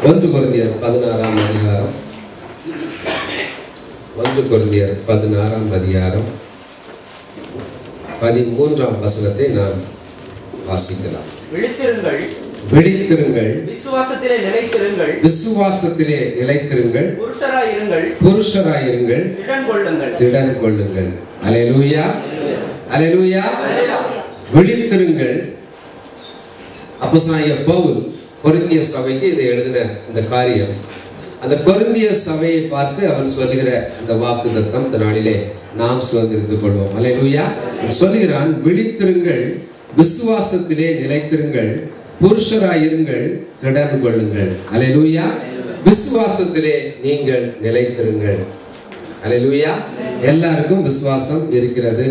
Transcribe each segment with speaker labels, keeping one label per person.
Speaker 1: ஒன்று கொரிந்தியர் பதினாறாம் அதிகாரம் ஒன்று கொரிந்தியர் பதினாறாம் அதிகாரம் பதிமூன்றாம் வசனத்தை நாம் வாசிக்கலாம்
Speaker 2: விழித்திருங்கள்
Speaker 1: விழித்திருங்கள்
Speaker 2: விசுவாசத்திலே நிலைத்திருங்கள்
Speaker 1: விசுவாசத்திலே நிலைத்திருங்கள்
Speaker 2: புருஷராயிருங்கள்
Speaker 1: புருஷராயிருங்கள்
Speaker 2: திடன் கொள்ளுங்கள்
Speaker 1: திடன் கொள்ளுங்கள் அலையலூயா அலையலூயா விழித்திருங்கள் அப்போஸ்தலனாகிய பவுல் கொரிந்திய சபைக்கு இதை எழுதின இந்த காரியம் அந்த கொரிந்திய சபையை பார்த்து அவன் சொல்லுகிற இந்த வாக்கு தத்தம் இந்த நாளிலே நாம் சுதந்திரித்துக் கொள்வோம் அலையலூயா அவன் சொல்லுகிறான் விழித்திருங்கள் விசுவாசத்திலே நிலைத்திருங்கள் புருஷராயிருங்கள் திடன் கொள்ளுங்கள் அலையலூயா விசுவாசத்திலே நீங்கள் நிலைத்திருங்கள் அலையலூயா எல்லாருக்கும் விசுவாசம் இருக்கிறது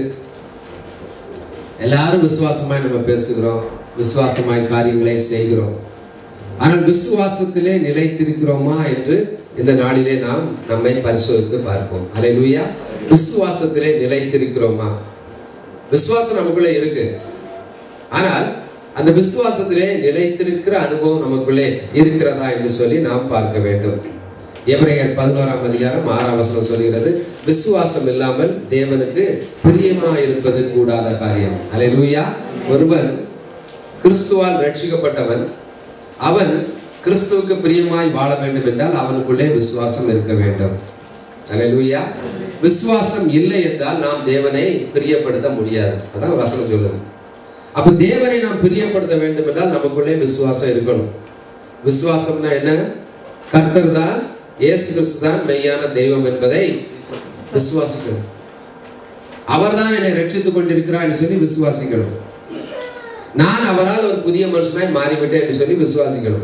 Speaker 1: எல்லாரும் விசுவாசமாய் நம்ம பேசுகிறோம் விசுவாசமாய் காரியங்களை செய்கிறோம் ஆனால் விசுவாசத்திலே நிலைத்திருக்கிறோமா என்று இந்த நாளிலே நாம் நம்மை பரிசோதித்து பார்ப்போம் அலையலூயா விசுவாசத்திலே நிலைத்திருக்கிறோமா விசுவாசம் நமக்குள்ளே இருக்கு ஆனால் அந்த விசுவாசத்திலே நிலைத்திருக்கிற அனுபவம் நமக்குள்ளே இருக்கிறதா என்று சொல்லி நாம் பார்க்க வேண்டும் எபிரேயர் பதினோராம் அதிகாரம் ஆறாம் வசனம் சொல்கிறது விசுவாசம் இல்லாமல் தேவனுக்கு பிரியமா இருப்பது கூடாத காரியம் அல்லேலூயா ஒருவன் கிறிஸ்துவால் ரட்சிக்கப்பட்டவன் அவன் கிறிஸ்துவுக்கு பிரியமாய் வாழ வேண்டும் என்றால் அவனுக்குள்ளே விசுவாசம் இருக்க வேண்டும் அல்லேலூயா விசுவாசம் இல்லை என்றால் நாம் தேவனை பிரியப்படுத்த முடியாது அதான் வசனம் சொல்லுது அப்ப தேவனை நாம் பிரியப்படுத்த வேண்டும் என்றால் நமக்குள்ளே விசுவாசம் இருக்கணும் விசுவாசம்னா என்ன கர்த்தர் தான் இயேசு கிறிஸ்து தான் மெய்யான தெய்வம் என்பதை விசுவாசிக்கணும் அவர்தான் என்னை ரட்சித்துக் கொண்டிருக்கிறார் என்று சொல்லி விசுவாசிக்கணும் நான் அவரால் ஒரு புதிய மனுஷனாய் மாறிவிட்டேன் என்று சொல்லி விசுவாசிக்கணும்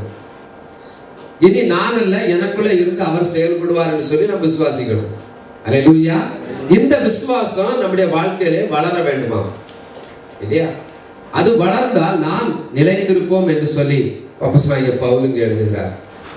Speaker 1: இனி நான் அல்ல எனக்குள்ள இருந்து அவர் செயல்படுவார் என்று சொல்லி நம்ம விசுவாசிக்கணும் அல்லேலூயா இந்த விசுவாசம் நம்முடைய வாழ்க்கையிலே வளர வேண்டுமா இல்லையா அது வளர்ந்தால் நாம் நிலைத்திருப்போம் என்று சொல்லி அப்போஸ்தலனாகிய பவுல் இங்கே எழுதுகிறார்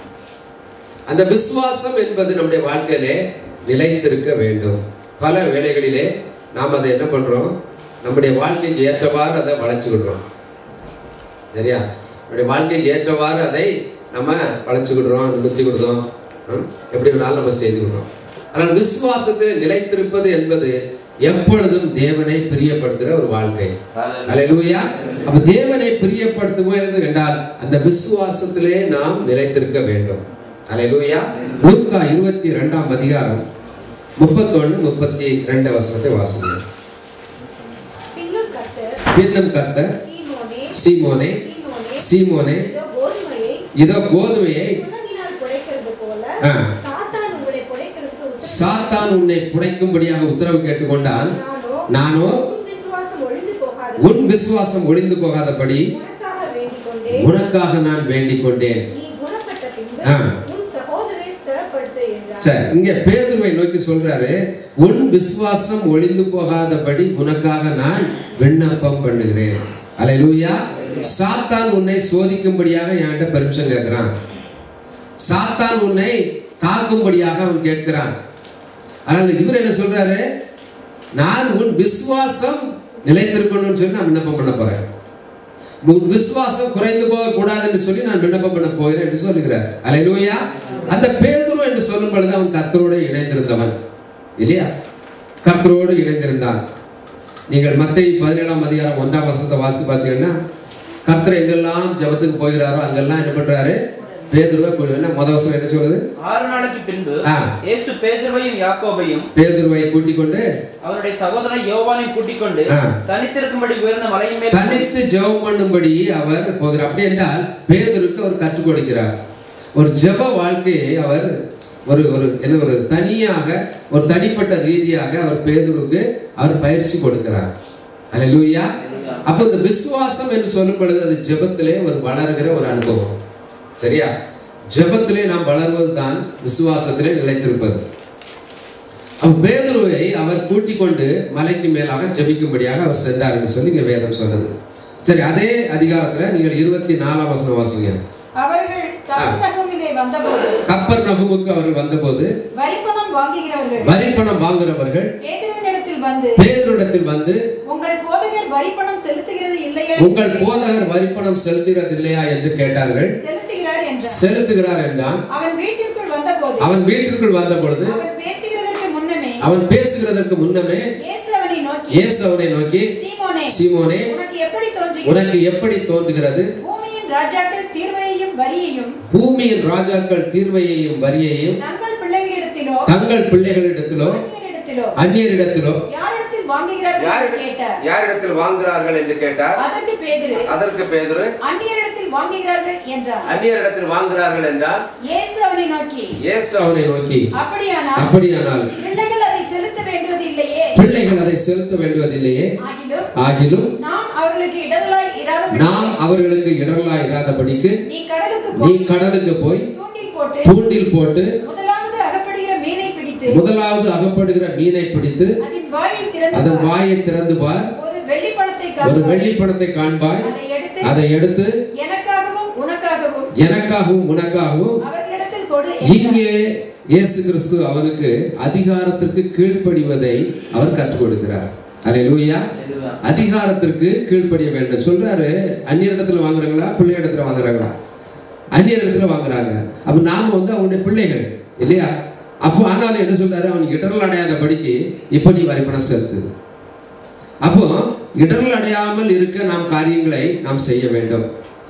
Speaker 1: அந்த விசுவாசம் என்பது நம்முடைய வாழ்க்கையிலே நிலைத்திருக்க வேண்டும் பல வேளைகளிலே நாம் அதை என்ன பண்றோம் நம்முடைய வாழ்க்கைக்கு ஏற்றவாறு அதை வளைச்சு விடுறோம் சரியா நம்முடைய வாழ்க்கைக்கு ஏற்றவாறு அதை நம்ம வளைச்சுக்கிடுறோம் நிறுத்தி கொடுத்தோம் எப்படி வேணாலும் நம்ம செய்து விடுறோம் ஆனால் விசுவாசத்தில் நிலைத்திருப்பது என்பது எப்பொழுதும் தேவனை பிரியப்படுத்துகிற ஒரு வாழ்க்கை அல்லேலூயா அப்ப தேவனை பிரியப்படுத்துவது என்றால் அந்த விசுவாசத்திலே நாம் நிலைத்திருக்க வேண்டும் அல்லேலூயா லூக்கா இருபத்தி இரண்டாம் அதிகாரம் முப்பத்தொன்னு முப்பத்தி ரெண்டு வசனத்தை வாசிங்க
Speaker 3: பின்னும் கர்த்தர்
Speaker 1: பின்னும் கர்த்தர்
Speaker 3: சீமோனே
Speaker 1: சீமோனே
Speaker 3: சீமோனே
Speaker 1: சீமோனே
Speaker 3: இதோ கோதுமையை
Speaker 1: இதோ கோதுமையை
Speaker 3: உணவினால் குழைக்கிறது போல
Speaker 1: ஆ.
Speaker 3: சாத்தான் உங்களை குழைக்கிறதுக்கு உத்தரவு
Speaker 1: சாத்தான் உன்னை புடைக்கும்படியாக உத்தரவு கேட்டுக்கொண்டான்
Speaker 3: நானோ
Speaker 1: நானோ
Speaker 3: உன் விசுவாசம் ஒழிந்து போகாது
Speaker 1: உன் விசுவாசம் ஒளிந்து போகாதபடி
Speaker 3: உனக்காக வேண்டிக் கொண்டேன்
Speaker 1: உனக்காக நான் வேண்டிக் கொண்டேன்
Speaker 3: நீ குணப்பட்ட பின்பு
Speaker 1: ஆ.
Speaker 3: உன் சகோதரை ஸ்திரப்படுத்து என்றார்
Speaker 1: சரி இங்க பேதுருவை நோக்கி சொல்றாரு உன் விசுவாசம் ஒளிந்து போகாதபடி உனக்காக நான் விண்ணப்பம் பண்ணுகிறேன் அல்லேலூயா சாத்தான் உன்னை சோதிக்கும்படியாக என்கிட்ட பரிட்சம் கேட்கிறான் சாத்தான் உன்னை தாக்கும்படியாக அவன் கேட்கிறான் ஆனால் இவர் என்ன சொல்றாரு நான் உன் விசுவாசம் நிலைத்திருக்கணும்னு சொல்லி நான் விண்ணப்பம் பண்ண போறேன் உன் விசுவாசம் குறைந்து போக கூடாதுன்னு சொல்லி நான் விண்ணப்பம் பண்ண போகிறேன் என்று சொல்லுகிறார் அல்லேலூயா அந்த பேதுரு என்று சொல்லும் பொழுது அவன் கர்த்தரோடு இணைந்திருந்தவன் இல்லையா கர்த்தரோடு இணைந்திருந்தான் நீங்கள் மத்திய பதினேழாம் அதிகாரம் ஒன்றாம் வசனத்தை வாசி பார்த்தீங்கன்னா கர்த்தர் எங்கெல்லாம் ஜெபத்துக்கு போகிறாரோ அங்கெல்லாம் என்ன பண்றாரு பேதுருவை கொண்டு என்ன முத வசனம் என்ன சொல்லுது
Speaker 2: ஆறு நாளைக்கு பின்பு
Speaker 1: ஆ.
Speaker 2: இயேசு பேதுருவையும் யாக்கோபையும்
Speaker 1: பேதுருவை கூட்டிக் கொண்டு
Speaker 2: அவருடைய சகோதரன் யோவானையும் கூட்டிக் கொண்டு
Speaker 1: ஆ.
Speaker 2: தனித்திருக்கும்படி உயர்ந்த மலையின் மேல்
Speaker 1: தனித்து ஜெபம் பண்ணும்படி அவர் போகிறார் அப்படி என்றால் பேதுருக்கு அவர் கற்றுக் கொடுக்கிறார் ஒரு ஜெப வாழ்க்கையை அவர் ஒரு ஒரு என்ன ஒரு தனியாக ஒரு தனிப்பட்ட ரீதியாக அவர் பேதுருக்கு அவர் பயிற்சி கொடுக்கிறார் அல்லேலூயா அப்போ இந்த விசுவாசம் என்று சொல்லும் பொழுது அது ஜெபத்திலே ஒரு வளர்கிற ஒரு அனுபவம் சரியா ஜெபத்திலே நாம் வளர்வது தான் விசுவாசத்திலே நிலைத்திருப்பது அப்ப பேதுருவை அவர் கூட்டிக் கொண்டு மலைக்கு மேலாக ஜெபிக்கும்படியாக அவர் சென்றார் என்று சொல்லி இங்க வேதம் சொன்னது சரி அதே அதிகாரத்துல நீங்கள் இருபத்தி நாலாம் வசனம் வாசிங்க
Speaker 4: அவர்கள் தகுநகமிலே வந்தபோது
Speaker 1: கப்பர் நகுமுக்கு அவர்கள் வந்தபோது
Speaker 4: வரிப்பணம் வாங்குகிறவர்கள்
Speaker 1: வரிப்பணம் வாங்குறவர்கள்
Speaker 4: பேதுருவினிடத்தில் வந்து
Speaker 1: பேதுருடத்தில் வந்து
Speaker 4: உங்கள் போதகர் வரிப்பணம் செலுத்துகிறது இல்லையா
Speaker 1: உங்கள் போதகர் வரிப்பணம் செலுத்துகிறது இல்லையா என்று கேட்டார்கள்
Speaker 4: செலுத்துகிறார் என்றான்
Speaker 1: செலுத்துகிறார் என்றான்
Speaker 4: அவன் வீட்டிற்குள் வந்தபோது
Speaker 1: அவன் வீட்டிற்குள் வந்த பொழுது
Speaker 4: அவன் பேசுகிறதற்கு முன்னமே
Speaker 1: அவன் பேசுகிறதற்கு முன்னமே
Speaker 4: இயேசு அவனை நோக்கி
Speaker 1: இயேசு அவனை நோக்கி
Speaker 4: சீமோனே
Speaker 1: சீமோனே
Speaker 4: உனக்கு எப்படி தோன்றுகிறது
Speaker 1: உனக்கு எப்படி தோன்றுகிறது
Speaker 4: பூமியின் ராஜாக்கள் தீர்வையையும் வரியையும்
Speaker 1: பூமியின் ராஜாக்கள் தீர்வையையும் வரியையும்
Speaker 4: தங்கள் பிள்ளைகளிடத்திலோ
Speaker 1: தங்கள் பிள்ளைகளிடத்திலோ
Speaker 4: அந்நியரிடத்திலோ
Speaker 1: அந்நியரிடத்திலோ
Speaker 4: யாரிடத்தில் வாங்குகிறார்கள் என்று கேட்டார்
Speaker 1: யாரிடத்தில் வாங்குகிறார்கள் என்று கேட்டார்
Speaker 4: அதற்கு பேதுரு
Speaker 1: அதற்கு பேதுரு
Speaker 4: அந்நியரிடத்தில் வாங்குகிறார்கள் என்றார்
Speaker 1: அந்நியரிடத்தில் வாங்குகிறார்கள் என்றால்
Speaker 4: இயேசு அவனை நோக்கி
Speaker 1: இயேசு அவனை நோக்கி
Speaker 4: அப்படியானால்
Speaker 1: அப்படியானால்
Speaker 4: பிள்ளைகள் அதை செலுத்த வேண்டுவதில்லையே
Speaker 1: பிள்ளைகள் அதை செலுத்த வேண்டுவதில்லையே
Speaker 4: ஆகிலும்
Speaker 1: ஆகிலும்
Speaker 4: நாம் அவர்களுக்கு இடதலாய் இராதபடி
Speaker 1: நாம் அவர்களுக்கு இடரலாய் இராதபடிக்கு
Speaker 4: நீ கடலுக்கு
Speaker 1: நீ
Speaker 4: போய்
Speaker 1: கடலுக்கு போய்
Speaker 4: தூண்டில் போட்டு
Speaker 1: தூண்டில் போட்டு
Speaker 4: முதலாவது அகப்படுகிற மீனை பிடித்து
Speaker 1: முதலாவது அகப்படுகிற மீனை பிடித்து
Speaker 4: அதன் வாயை திறந்து
Speaker 1: அதன்
Speaker 4: பார்.
Speaker 1: வாயை திறந்து பார்
Speaker 4: ஒரு வெள்ளி பணத்தை
Speaker 1: ஒரு
Speaker 4: காண்பாய்.
Speaker 1: வெள்ளி பணத்தை காண்பாய்
Speaker 4: அதை எடுத்து
Speaker 1: அதை எடுத்து
Speaker 4: எனக்காகவும் உனக்காகவும்
Speaker 1: எனக்காகவும் உனக்காகவும்
Speaker 4: அவர்களிடத்தில் கொடு என்றார்.
Speaker 1: இங்கே இயேசு கிறிஸ்து அவனுக்கு அதிகாரத்திற்கு கீழ்ப்படிவதை அவர் கற்றுக் கொடுக்கிறார் அல்லேலூயா அதிகாரத்திற்கு கீழ்ப்படிய வேண்டும் சொல்றாரு அந்நிய இடத்துல வாங்குறாங்களா பிள்ளை இடத்துல வாங்குறாங்களா அந்நிய இடத்துல வாங்குறாங்க அப்ப நாம வந்து அவனுடைய பிள்ளைகள் இல்லையா அப்போ ஆனாலும் என்ன சொல்றாரு அவன் இடரல் அடையாத படிக்கு இப்ப நீ வரைபடம் செலுத்து அப்போ இடரல் அடையாமல் இருக்க நாம் காரியங்களை நாம் செய்ய வேண்டும்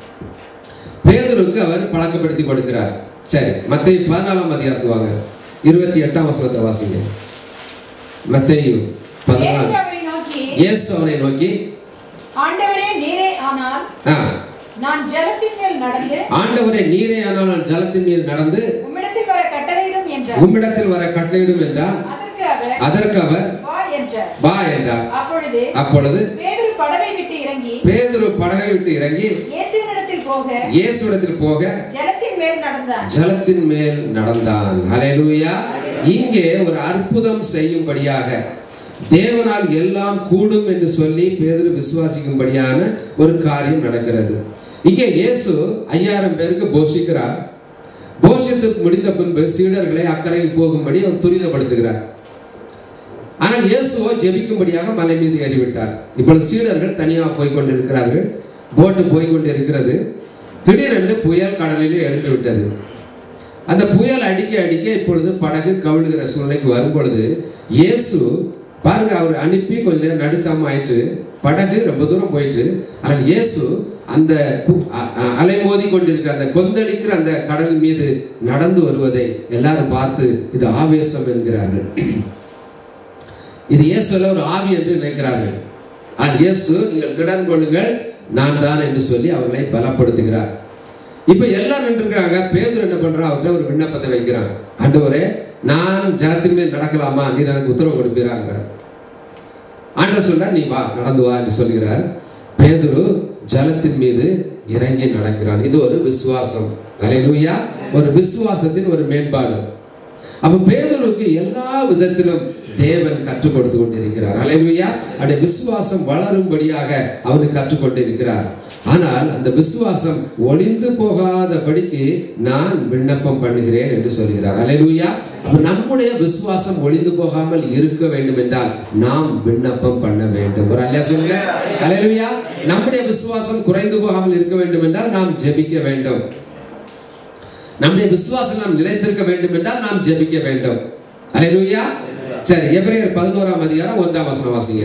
Speaker 1: பேதுருக்கு அவர் பழக்கப்படுத்தி கொடுக்கிறார் சரி மத்திய பதினாலாம் அதிகாரத்துக்கு வாங்க இருபத்தி எட்டாம் வசனத்தை வாசிங்க மத்தேயு பதினாலு
Speaker 4: பேதுரு அவரை நோக்கி
Speaker 1: இயேசு அவனை நோக்கி
Speaker 4: ஆண்டவரே நீரே ஆனால்
Speaker 1: ஆ,
Speaker 4: நான் ஜலத்தின் மேல் நடந்து
Speaker 1: ஆண்டவரே நீரே ஆனால் நான் ஜலத்தின் மீது நடந்து
Speaker 4: உம்மிடத்தில் வர கட்டளையிடும் என்றார்
Speaker 1: உம்மிடத்தில் வர கட்டளையிடும் என்றார்
Speaker 4: அதற்கு அவர்
Speaker 1: அதற்கு அவர்
Speaker 4: வா என்றார்
Speaker 1: வா என்றார்
Speaker 4: அப்பொழுது
Speaker 1: அப்பொழுது
Speaker 4: பேதுரு படவை விட்டு இறங்கி
Speaker 1: பேதுரு படகை விட்டு இறங்கி
Speaker 4: இயேசுவினிடத்தில் போக
Speaker 1: இயேசுவிடத்தில் போக
Speaker 4: ஜலத்தின் மேல் நடந்தான்
Speaker 1: ஜலத்தின் மேல் நடந்தான் ஹalleluya இங்கே ஒரு அற்புதம் செய்யும்படியாக தேவனால் எல்லாம் கூடும் என்று சொல்லி பேதுரு விசுவாசிக்கும்படியான ஒரு காரியம் நடக்கிறது இங்கே இயேசு ஐயாயிரம் பேருக்கு போஷிக்கிறார் போஷித்து முடிந்த பின்பு சீடர்களை அக்கறைக்கு போகும்படி அவர் துரிதப்படுத்துகிறார் ஆனால் இயேசுவோ ஜெபிக்கும்படியாக மலை மீது ஏறிவிட்டார் இப்பொழுது சீடர்கள் தனியாக போய் கொண்டிருக்கிறார்கள் போட்டு போய் கொண்டிருக்கிறது திடீரென்று புயல் கடலில் எழுந்து விட்டது அந்த புயல் அடிக்க அடிக்க இப்பொழுது படகு கவிழுகிற சூழ்நிலைக்கு வரும் பொழுது இயேசு பாருங்க அவர் அனுப்பி கொஞ்ச நேரம் நடுச்சாம ஆயிட்டு படகு ரொம்ப தூரம் போயிட்டு ஆனால் இயேசு அந்த பு- அ- அ- அலைமோதி கொண்டிருக்கிற அந்த கொந்தளிக்கிற அந்த கடல் மீது நடந்து வருவதை எல்லாரும் பார்த்து இது ஆவேசம் என்கிறார்கள் இது இயேசுல ஒரு ஆவி என்று நினைக்கிறார்கள் ஆனால் இயேசு நீங்கள் திடன் கொள்ளுங்கள் நான் தான் என்று சொல்லி அவர்களை பலப்படுத்துகிறார் இப்ப எல்லாம் நின்றுக்கிறாங்க பேதுரு என்ன பண்றான் அவர்கிட்ட ஒரு விண்ணப்பத்தை வைக்கிறான் ஆண்டவரே நான் ஜனத்தின் மேல் நடக்கலாமா நீர் எனக்கு உத்தரவு கொடுப்பீராங்கிறார் ஆண்டவர் சொல்றார் நீ வா நடந்து வா என்று சொல்கிறார் பேதுரு ஜலத்தின் மீது இறங்கி நடக்கிறான் இது ஒரு விசுவாசம் அல்லேலூயா ஒரு விசுவாசத்தின் ஒரு மேம்பாடு அப்ப பேதுருக்கு எல்லா விதத்திலும் தேவன் கற்றுக் கொடுத்து கொண்டிருக்கிறார் அல்லேலூயா அவருடைய விசுவாசம் வளரும்படியாக அவனுக்கு கற்றுக் கொண்டிருக்கிறார் ஆனால் அந்த விசுவாசம் ஒளிந்து போகாதபடிக்கு நான் விண்ணப்பம் பண்ணுகிறேன் என்று சொல்கிறார் அல்லேலூயா அப்ப நம்முடைய விசுவாசம் ஒளிந்து போகாமல் இருக்க வேண்டும் என்றால் நாம் விண்ணப்பம் பண்ண வேண்டும் ஒரு அல்லையா சொல்லுங்க அல்லேலூயா நம்முடைய விசுவாசம் குறைந்து போகாமல் இருக்க வேண்டும் என்றால் நாம் ஜெபிக்க வேண்டும் நம்முடைய விசுவாசம் நாம் நிலைத்திருக்க வேண்டும் என்றால் நாம் ஜெபிக்க வேண்டும் அல்லேலூயா சரி எபிரேயர் பதினோராம் அதிகாரம் ஒன்றாம் வசனம் வாசிங்க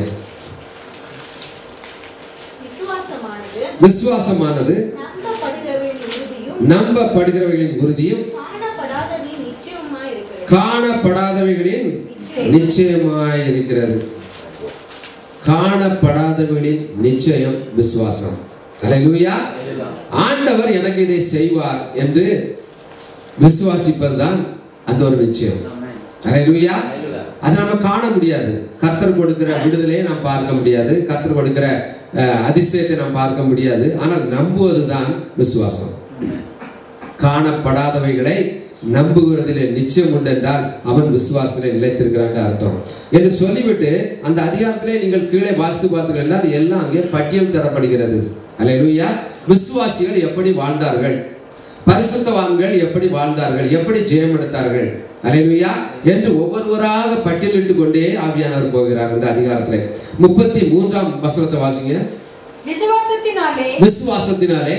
Speaker 3: விசுவாசமானது
Speaker 1: விசுவாசமானது
Speaker 3: நம்பப்படுகிறவர்களின் உறுதியும்
Speaker 1: நம்பப்படுகிறவைகளின் உறுதியும்
Speaker 3: காணப்படாதவின் நிச்சயமாய் இருக்கிறது
Speaker 1: காணப்படாதவைகளின் நிச்சயமாய் இருக்கிறது காணப்படாதவைகளின் நிச்சயம் விசுவாசம் அல்லேலூயா ஆண்டவர் எனக்கு இதை செய்வார் என்று விசுவாசிப்பதுதான் அந்த ஒரு நிச்சயம் அல்லேலூயா அதை நம்ம காண முடியாது கர்த்தர் கொடுக்கிற விடுதலையை நாம் பார்க்க முடியாது கர்த்தர் கொடுக்கிற அஹ், அதிசயத்தை நாம் பார்க்க முடியாது ஆனால் நம்புவதுதான் விசுவாசம் காணப்படாதவைகளை நம்புகிறதிலே நிச்சயம் உண்டு என்றால் அவன் விசுவாசத்திலே நிலைத்திருக்கிறான் அர்த்தம் என்று சொல்லிவிட்டு அந்த அதிகாரத்திலே நீங்கள் கீழே வாசித்து பார்த்தீர்கள் என்றால் எல்லாம் அங்கே பட்டியல் தரப்படுகிறது அல்லேலூயா விசுவாசிகள் எப்படி வாழ்ந்தார்கள் பரிசுத்தவான்கள் எப்படி வாழ்ந்தார்கள் எப்படி ஜெயம் எடுத்தார்கள் அல்லேலூயா என்று ஒவ்வொருவராக பட்டியலிட்டு கொண்டே ஆவியானவர் போகிறார் இந்த அதிகாரத்திலே முப்பத்தி மூன்றாம் வசனத்தை வாசிங்க
Speaker 4: விசுவாசத்தினாலே
Speaker 1: விசுவாசத்தினாலே
Speaker 4: அவர்கள்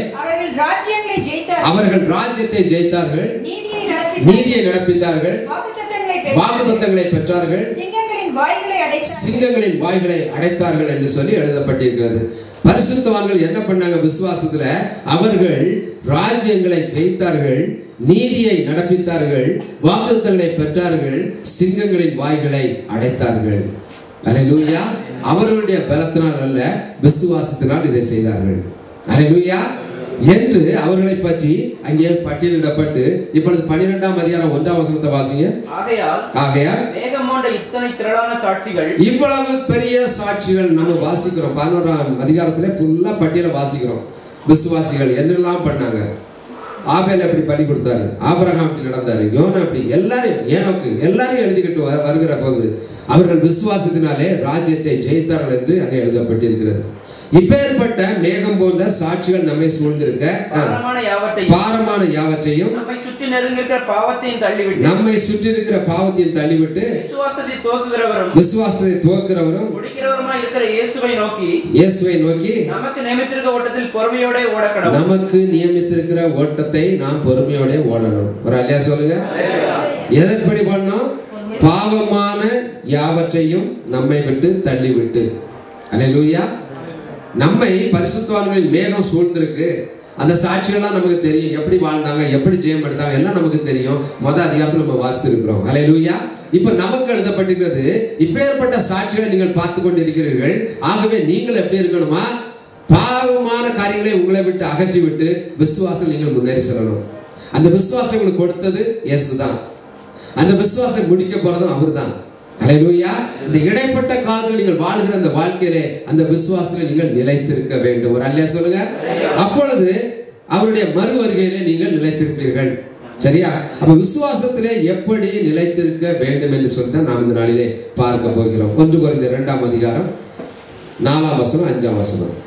Speaker 4: அவர்கள் ராஜ்யங்களை ஜெயித்தார்கள்
Speaker 1: அவர்கள் ராஜ்யத்தை ஜெயித்தார்கள்
Speaker 4: நீதியை நடப்பித்தார்கள்
Speaker 1: நீதியை நடப்பித்தார்கள்
Speaker 4: வாக்குத்தத்தங்களை
Speaker 1: வாக்குத்தத்தங்களை பெற்றார்கள்
Speaker 4: சிங்கங்களின் வாய்களை அடைத்தார்கள்
Speaker 1: சிங்கங்களின் வாய்களை அடைத்தார்கள் என்று சொல்லி எழுதப்பட்டிருக்கிறது பரிசுத்தவான்கள் என்ன பண்ணாங்க விசுவாசத்துல அவர்கள் ராஜ்யங்களை ஜெயித்தார்கள் நீதியை நடப்பித்தார்கள் வாக்குத்தங்களை பெற்றார்கள் சிங்கங்களின் வாய்களை அடைத்தார்கள் அல்லேலூயா அவர்களுடைய பலத்தினால் அல்ல விசுவாசத்தினால் இதை செய்தார்கள் அல்லேலூயா என்று அவர்களை பற்றி அங்கே பட்டியலிடப்பட்டு இப்பொழுது பன்னிரெண்டாம் அதிகாரம் ஒன்றாம் வசனத்தை வாசிங்க
Speaker 2: ஆகையால்
Speaker 1: ஆகையால்
Speaker 2: மேகமோண்ட இத்தனை திரளான சாட்சிகள்
Speaker 1: இவ்வளவு பெரிய சாட்சிகள் நம்ம வாசிக்கிறோம் பதினோராம் அதிகாரத்திலே ஃபுல்லா பட்டியல வாசிக்கிறோம் விசுவாசிகள் என்னெல்லாம் பண்ணாங்க ஆபேல் எப்படி பலி கொடுத்தாரு ஆபிரகாம் அப்படி நடந்தாரு யோனா அப்படி எல்லாரும் ஏனோக்கு எல்லாரையும் எழுதிக்கிட்டு வ- வருகிற போது அவர்கள் விசுவாசத்தினாலே ராஜ்யத்தை ஜெயித்தார்கள் என்று அங்கே எழுதப்பட்டிருக்கிறது இப்பேற்பட்ட மேகம் போன்ற சாட்சிகள் நம்மை சூழ்ந்திருக்க ஆ,
Speaker 2: பாரமான யாவற்றையும்
Speaker 1: பாரமான யாவற்றையும்
Speaker 2: நம்மை சுற்றி நெருங்கிருக்கிற பாவத்தையும் தள்ளிவிட்டு
Speaker 1: நம்மை சுற்றி இருக்கிற பாவத்தையும் தள்ளிவிட்டு
Speaker 2: விசுவாசத்தை துவக்குகிறவரும்
Speaker 1: விசுவாசத்தை துவக்கிறவரும்
Speaker 2: முடிக்கிறவருமாய் இருக்கிற இயேசுவை நோக்கி
Speaker 1: இயேசுவை நோக்கி
Speaker 2: நமக்கு நியமித்திருக்க ஓட்டத்தில் பொறுமையோட ஓடக்கடவும்
Speaker 1: நமக்கு நியமித்திருக்கிற ஓட்டத்தை நாம் பொறுமையோட ஓடணும் ஒரு அல்லையா சொல்லுங்க எதற்படி பண்ணோம் பாவமான யாவற்றையும் நம்மை விட்டு தள்ளிவிட்டு அல்லேலூயா நம்மை பரிசுத்தவான்களின் மேகம் சூழ்ந்திருக்கு அந்த சாட்சிகள்லாம் நமக்கு தெரியும் எப்படி வாழ்ந்தாங்க எப்படி ஜெயம் எடுத்தாங்க எல்லாம் நமக்கு தெரியும் மொத அதிகாரத்தில் நம்ம வாசித்திருக்கிறோம் அல்லேலூயா இப்ப நமக்கு எழுதப்பட்டிருக்கிறது இப்பேற்பட்ட சாட்சிகளை நீங்கள் பார்த்து கொண்டிருக்கிறீர்கள் ஆகவே நீங்கள் எப்படி இருக்கணுமா பாவமான காரியங்களை உங்களை விட்டு அகற்றி விட்டு விசுவாசத்தில் நீங்கள் முன்னேறி செல்லணும் அந்த விசுவாசம் உங்களுக்கு கொடுத்தது இயேசுதான் அந்த விசுவாசம் முடிக்க போறதும் அவர்தான் அல்லேலூயா இந்த இடைப்பட்ட காலத்தில் நீங்கள் வாழ்கிற அந்த வாழ்க்கையிலே அந்த விசுவாசத்தில் நீங்கள் நிலைத்திருக்க வேண்டும் ஒரு அல்லையா சொல்லுங்க அப்பொழுது அவருடைய மறு வருகையிலே நீங்கள் நிலைத்திருப்பீர்கள் சரியா அப்ப விசுவாசத்திலே எப்படி நிலைத்திருக்க வேண்டும் என்று சொல்லி தான் நாம் இந்த நாளிலே பார்க்க போகிறோம் ஒன்று குறைந்த இரண்டாம் அதிகாரம் நாலாம் வசனம் அஞ்சாம் வசனம்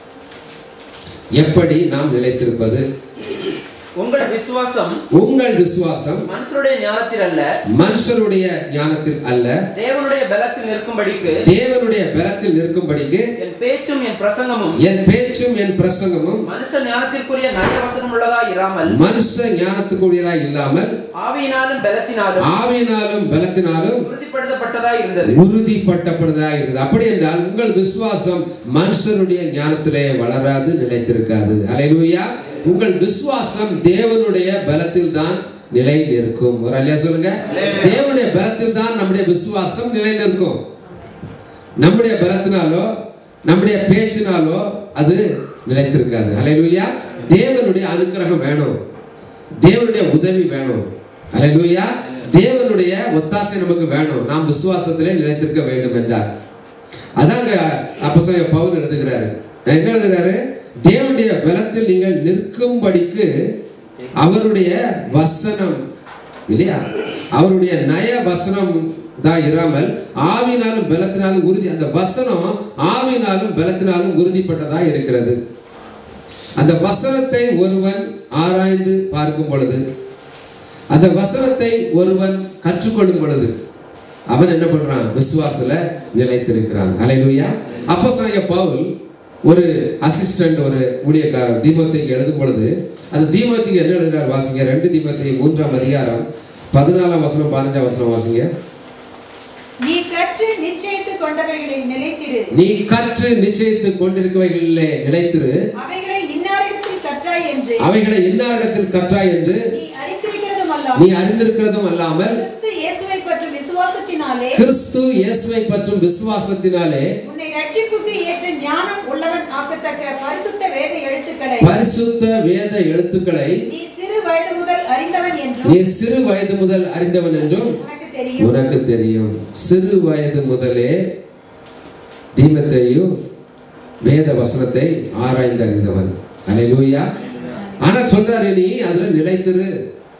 Speaker 1: எப்படி நாம் நிலைத்திருப்பது
Speaker 2: உங்கள் விசுவாசம்
Speaker 1: உங்கள் விசுவாசம்
Speaker 2: மனுஷருடைய ஞானத்தில் அல்ல
Speaker 1: மனுஷருடைய ஞானத்தில் அல்ல
Speaker 2: தேவனுடைய பலத்தில் நிற்கும்படிக்கு
Speaker 1: தேவனுடைய பலத்தில் நிற்கும்படிக்கு
Speaker 2: என் பேச்சும் என் பிரசங்கமும்
Speaker 1: என் பேச்சும் என் பிரசங்கமும்
Speaker 2: மனுஷ ஞானத்திற்குரிய நயவசனம் உள்ளதா இராமல்
Speaker 1: மனுஷ ஞானத்துக்குரியதா இல்லாமல்
Speaker 2: ஆவியினாலும் பலத்தினாலும்
Speaker 1: ஆவியினாலும் பலத்தினாலும்
Speaker 2: உறுதிப்படுத்தப்பட்டதா இருந்தது
Speaker 1: உறுதிப்பட்டப்படுதா இருக்குது அப்படி என்றால் உங்கள் விசுவாசம் மனுஷனுடைய ஞானத்திலே வளராது நிலைத்திருக்காது அல்லேலூயா உங்கள் விசுவாசம் தேவனுடைய பலத்தில் தான் நிலை நிற்கும் ஒரு அல்லையா சொல்லுங்க தேவனுடைய பலத்தில் தான் நம்முடைய விசுவாசம் நிலை நிற்கும் நம்முடைய பலத்தினாலோ நம்முடைய பேச்சினாலோ அது நிலைத்திருக்காது அல்லேலூயா தேவனுடைய அனுக்கிரகம் வேணும் தேவனுடைய உதவி வேணும் அல்லேலூயா தேவனுடைய ஒத்தாசை நமக்கு வேணும் நாம் விசுவாசத்திலே நிலைத்திருக்க வேண்டும் என்றார் அதாங்க அப்போஸ்தலனாகிய பவுல் எழுதுகிறாரு என்ன எழுதுகிறாரு தேவனுடைய பலத்தில் நீங்கள் நிற்கும்படிக்கு அவருடைய வசனம் இல்லையா அவருடைய நய வசனம் தான் இராமல் ஆவினாலும் பலத்தினாலும் உறுதி அந்த வசனம் ஆவினாலும் பலத்தினாலும் உறுதிப்பட்டதா இருக்கிறது அந்த வசனத்தை ஒருவன் ஆராய்ந்து பார்க்கும் பொழுது அந்த வசனத்தை ஒருவன் கற்றுக்கொள்ளும் பொழுது அவன் என்ன பண்றான் விசுவாசத்துல நிலைத்திருக்கிறான் அலைலுயா அப்போ பவுல் ஒரு அசிஸ்டன்ட் ஒரு ஊழியக்காரர் தீமோத்தேக்கு எழுதும் பொழுது அந்த தீமோத்தேக்கு என்ன எழுதுறார் வாசிங்க ரெண்டு தீமோத்தேயு மூன்றாம் அதிகாரம் பதினாலாம் வசனம் பதினஞ்சாம் வசனம் வாசிங்க
Speaker 4: நீ கற்று நிச்சயித்து கொண்டவைகளில் நிலைத்திரு
Speaker 1: நீ கற்று நிச்சயித்து கொண்டிருக்கவைகளிலே நிலைத்திரு
Speaker 4: அவைகளை இன்னாரிடத்தில் கற்றாய் என்று
Speaker 1: அவைகளை இன்னாரிடத்தில் கற்றாய் என்று
Speaker 4: நீ அறிந்திருக்கிறதும்
Speaker 1: நீ
Speaker 4: அல்லாமல்
Speaker 1: அறிந்திருக்கிறதும் அல்லாமல்
Speaker 4: கிறிஸ்து இயேசுவை பற்றும் விசுவாசத்தினாலே
Speaker 1: கிறிஸ்து இயேசுவை பற்றும் விசுவாசத்தினாலே
Speaker 4: உன்னை ரட்சிப்புக்கு ஏற்ற ஞானம் உள்ளவன் ஆக்கத்தக்க பரிசுத்த வேத எழுத்துக்களை
Speaker 1: பரிசுத்த வேத எழுத்துக்களை
Speaker 4: நீ சிறு வயது முதல் அறிந்தவன் என்றும்
Speaker 1: நீ சிறு வயது முதல் அறிந்தவன் என்றும்
Speaker 4: உனக்கு தெரியும்
Speaker 1: உனக்கு தெரியும் சிறு வயது முதலே தீமத்தையும் வேத வசனத்தை ஆராய்ந்து அறிந்தவன் அல்லேலூயா ஆனா சொல்றாரு நீ அதுல நிலைத்திரு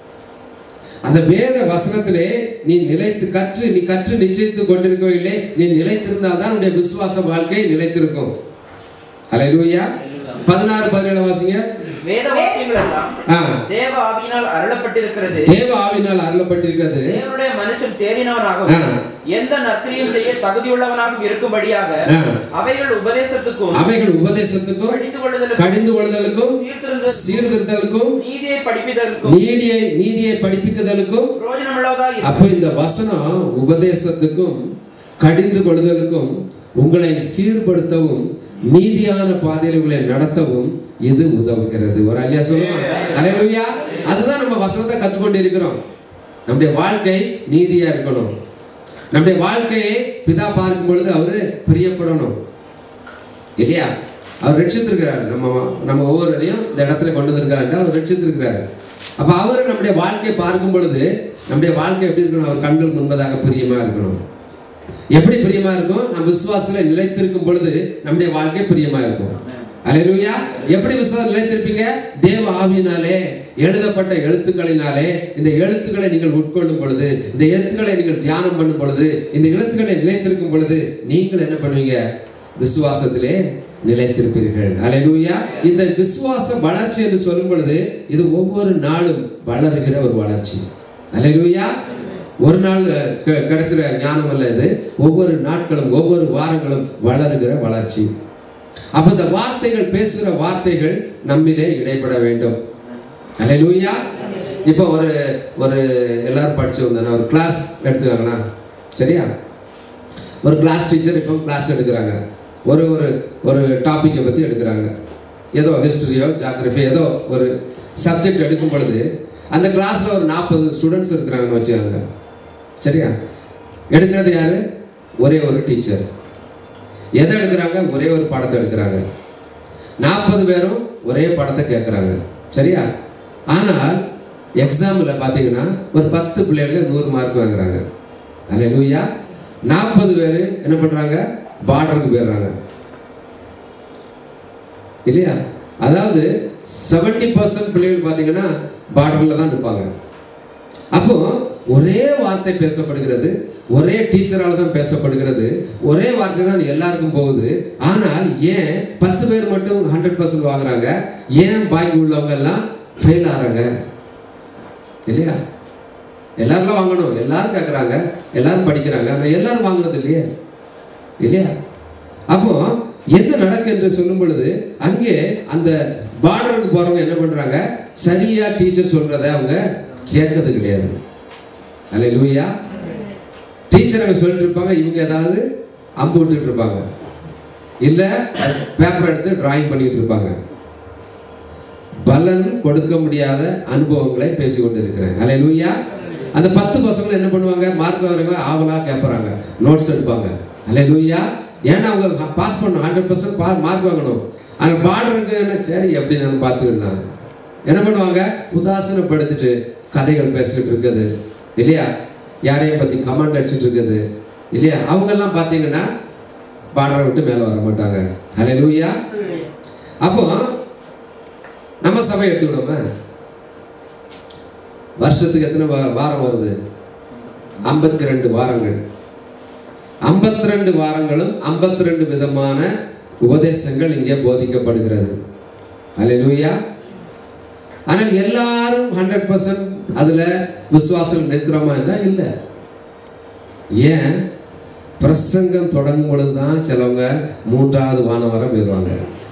Speaker 1: அந்த வேத வசனத்திலே நீ நிலைத்து கற்று நீ கற்று நிச்சயித்து கொண்டிருக்கவில்லை நீ நிலைத்திருந்தால் தான் உன்னுடைய விசுவாச வாழ்க்கை நிலைத்திருக்கும் அல்லேலூயா பதினாறு பதினேழு வாசிங்க
Speaker 2: வேத வாக்கியங்கள் எல்லாம்
Speaker 1: ஆ,
Speaker 2: தேவ ஆவியினால் அருளப்பட்டிருக்கிறது
Speaker 1: தேவ ஆவினால் அருளப்பட்டிருக்கிறது
Speaker 2: தேவனுடைய மனுஷன் தேறினவனாகவும்
Speaker 1: ஆ.
Speaker 2: எந்த நற்கிரியும் செய்ய தகுதியுள்ளவனாகவும் இருக்கும்படியாக
Speaker 1: ஆ.
Speaker 2: அவைகள் உபதேசத்துக்கும்
Speaker 1: அவைகள் உபதேசத்துக்கும்
Speaker 2: படித்து கொள்ளுதலுக்கும்
Speaker 1: கடிந்து கொள்ளுதலுக்கும்
Speaker 2: சீர்திருந்த
Speaker 1: சீர்திருத்தலுக்கும்
Speaker 2: நீதியை படிப்பிதற்கும்
Speaker 1: நீதியை நீதியை படிப்பிக்குதலுக்கும்
Speaker 2: பிரயோஜனமுள்ளதா
Speaker 1: அப்போ இந்த வசனம் உபதேசத்துக்கும் கடிந்து கொள்ளுதலுக்கும் உங்களை சீர்படுத்தவும் நீதியான பாதையில் உங்களை நடத்தவும் இது உதவுகிறது ஒரு அல்லையா சொல்லுமா அலையா அதுதான் நம்ம வசனத்தை கற்றுக்கொண்டு இருக்கிறோம் நம்முடைய வாழ்க்கை நீதியா இருக்கணும் நம்முடைய வாழ்க்கையை பிதா பார்க்கும் பொழுது அவரு பிரியப்படணும் இல்லையா அவர் ரட்சித்திருக்கிறார் நம்ம நம்ம ஒவ்வொருவரையும் இந்த இடத்துல கொண்டு வந்திருக்கிறார் என்றால் அவர் ரட்சித்திருக்கிறார் அப்ப அவர் நம்முடைய வாழ்க்கையை பார்க்கும் பொழுது நம்முடைய வாழ்க்கை எப்படி இருக்கணும் அவர் கண்கள் முன்பதாக பிரியமா இருக்கணும் எப்படி பிரியமா இருக்கும் நம்ம விசுவாசத்துல நிலைத்திருக்கும் பொழுது நம்முடைய வாழ்க்கை பிரியமா இருக்கும் அல்லேலூயா எப்படி விசுவாசம் நிலைத்திருப்பீங்க தேவ ஆவியினாலே எழுதப்பட்ட எழுத்துக்களினாலே இந்த எழுத்துக்களை நீங்கள் உட்கொள்ளும் பொழுது இந்த எழுத்துக்களை நீங்கள் தியானம் பண்ணும் பொழுது இந்த எழுத்துக்களை நிலைத்திருக்கும் பொழுது நீங்கள் என்ன பண்ணுவீங்க விசுவாசத்திலே நிலைத்திருப்பீர்கள் அல்லேலூயா இந்த விசுவாச வளர்ச்சி என்று சொல்லும் பொழுது இது ஒவ்வொரு நாளும் வளருகிற ஒரு வளர்ச்சி அல்லேலூயா ஒரு நாள் கி- கிடைச்சிற ஞானம் அல்ல இது ஒவ்வொரு நாட்களும் ஒவ்வொரு வாரங்களும் வளருகிற வளர்ச்சி அப்ப இந்த வார்த்தைகள் பேசுகிற வார்த்தைகள் நம்மிலே இடைப்பட வேண்டும் அல்லேலூயா இப்போ ஒரு ஒரு எல்லாரும் படிச்சு வந்தாங்க ஒரு கிளாஸ் எடுத்துக்காங்களா சரியா ஒரு கிளாஸ் டீச்சர் இப்போ கிளாஸ் எடுக்கிறாங்க ஒரு ஒரு ஒரு டாப்பிக்கை பற்றி எடுக்கிறாங்க ஏதோ ஹிஸ்டரியோ ஜாகிரஃபி ஏதோ ஒரு சப்ஜெக்ட் எடுக்கும் பொழுது அந்த கிளாஸில் ஒரு நாற்பது ஸ்டூடெண்ட்ஸ் இருக்கிறாங்கன்னு வச்சுக்கோங்க சரியா எடுக்கிறது யாரு ஒரே ஒரு டீச்சர் எதை எடுக்கிறாங்க ஒரே ஒரு பாடத்தை எடுக்கிறாங்க நாற்பது பேரும் ஒரே பாடத்தை கேட்குறாங்க சரியா ஆனால் எக்ஸாமில் பார்த்தீங்கன்னா ஒரு பத்து பிள்ளைகளுக்கு நூறு மார்க் வாங்குறாங்க அல்லேலூயா நாற்பது பேர் என்ன பண்ணுறாங்க பார்டருக்கு போயிடுறாங்க இல்லையா அதாவது செவன்டி பர்சன்ட் பிள்ளைகள் பார்த்தீங்கன்னா பார்டரில் தான் நிற்பாங்க அப்போ ஒரே வார்த்தை பேசப்படுகிறது ஒரே டீச்சரால தான் பேசப்படுகிறது ஒரே வார்த்தை தான் எல்லாருக்கும் போகுது ஆனால் ஏன் பத்து பேர் மட்டும் ஹண்ட்ரட் பர்சன்ட் வாங்குறாங்க ஏன் பாக்கி உள்ளவங்க எல்லாம் ஃபெயில் ஆகிறாங்க இல்லையா எல்லாரும் வாங்கணும் எல்லாரும் கேட்குறாங்க எல்லாரும் படிக்கிறாங்க ஆனால் எல்லாரும் வாங்குறது இல்லையே இல்லையா அப்போ என்ன நடக்கு என்று சொல்லும் பொழுது அங்கே அந்த பார்டருக்கு போறவங்க என்ன பண்றாங்க சரியா டீச்சர் சொல்றத அவங்க கேட்கறது கிடையாது அல்ல லூயா டீச்சர் அங்க சொல்லிட்டு இருப்பாங்க இவங்க ஏதாவது அம்பு விட்டுட்டு இருப்பாங்க இல்ல பேப்பர் எடுத்து டிராயிங் பண்ணிட்டு இருப்பாங்க பலன் கொடுக்க முடியாத அனுபவங்களை பேசி கொண்டு இருக்கிறேன் அல்ல லூயா அந்த பத்து பசங்க என்ன பண்ணுவாங்க மார்க் வாங்குறவங்க ஆவலா கேட்பறாங்க நோட்ஸ் எடுப்பாங்க அல்ல லூயா ஏன்னா அவங்க பாஸ் பண்ணணும் ஹண்ட்ரட் பர்சன்ட் மார்க் வாங்கணும் அங்க பார்டருக்கு சரி எப்படி நான் பார்த்துக்கலாம் என்ன பண்ணுவாங்க உதாசனப்படுத்திட்டு கதைகள் பேசிட்டு இருக்குது இல்லையா யாரையும் பத்தி கமெண்ட் அடிச்சுட்டு இருக்குது இல்லையா அவங்க எல்லாம் பார்த்தீங்கன்னா பார்டரை விட்டு மேலே வர மாட்டாங்க ஹலே லூயா அப்போ நம்ம சபை எடுத்துக்கிட்டோமே வருஷத்துக்கு எத்தனை வா- வாரம் வருது ஐம்பத்தி ரெண்டு வாரங்கள் ஐம்பத்தி ரெண்டு வாரங்களும் ஐம்பத்தி ரெண்டு விதமான உபதேசங்கள் இங்கே போதிக்கப்படுகிறது அல்லேலூயா ஆனால் எல்லாரும் ஹண்ட்ரட் பர்சன்ட் அதுல விசுவாசம் நிற்கிறோமா என்ன இல்லை ஏன் பிரசங்கம் தொடங்கும் பொழுதுதான் சிலவங்க மூன்றாவது வானம் வர போயிடுவாங்க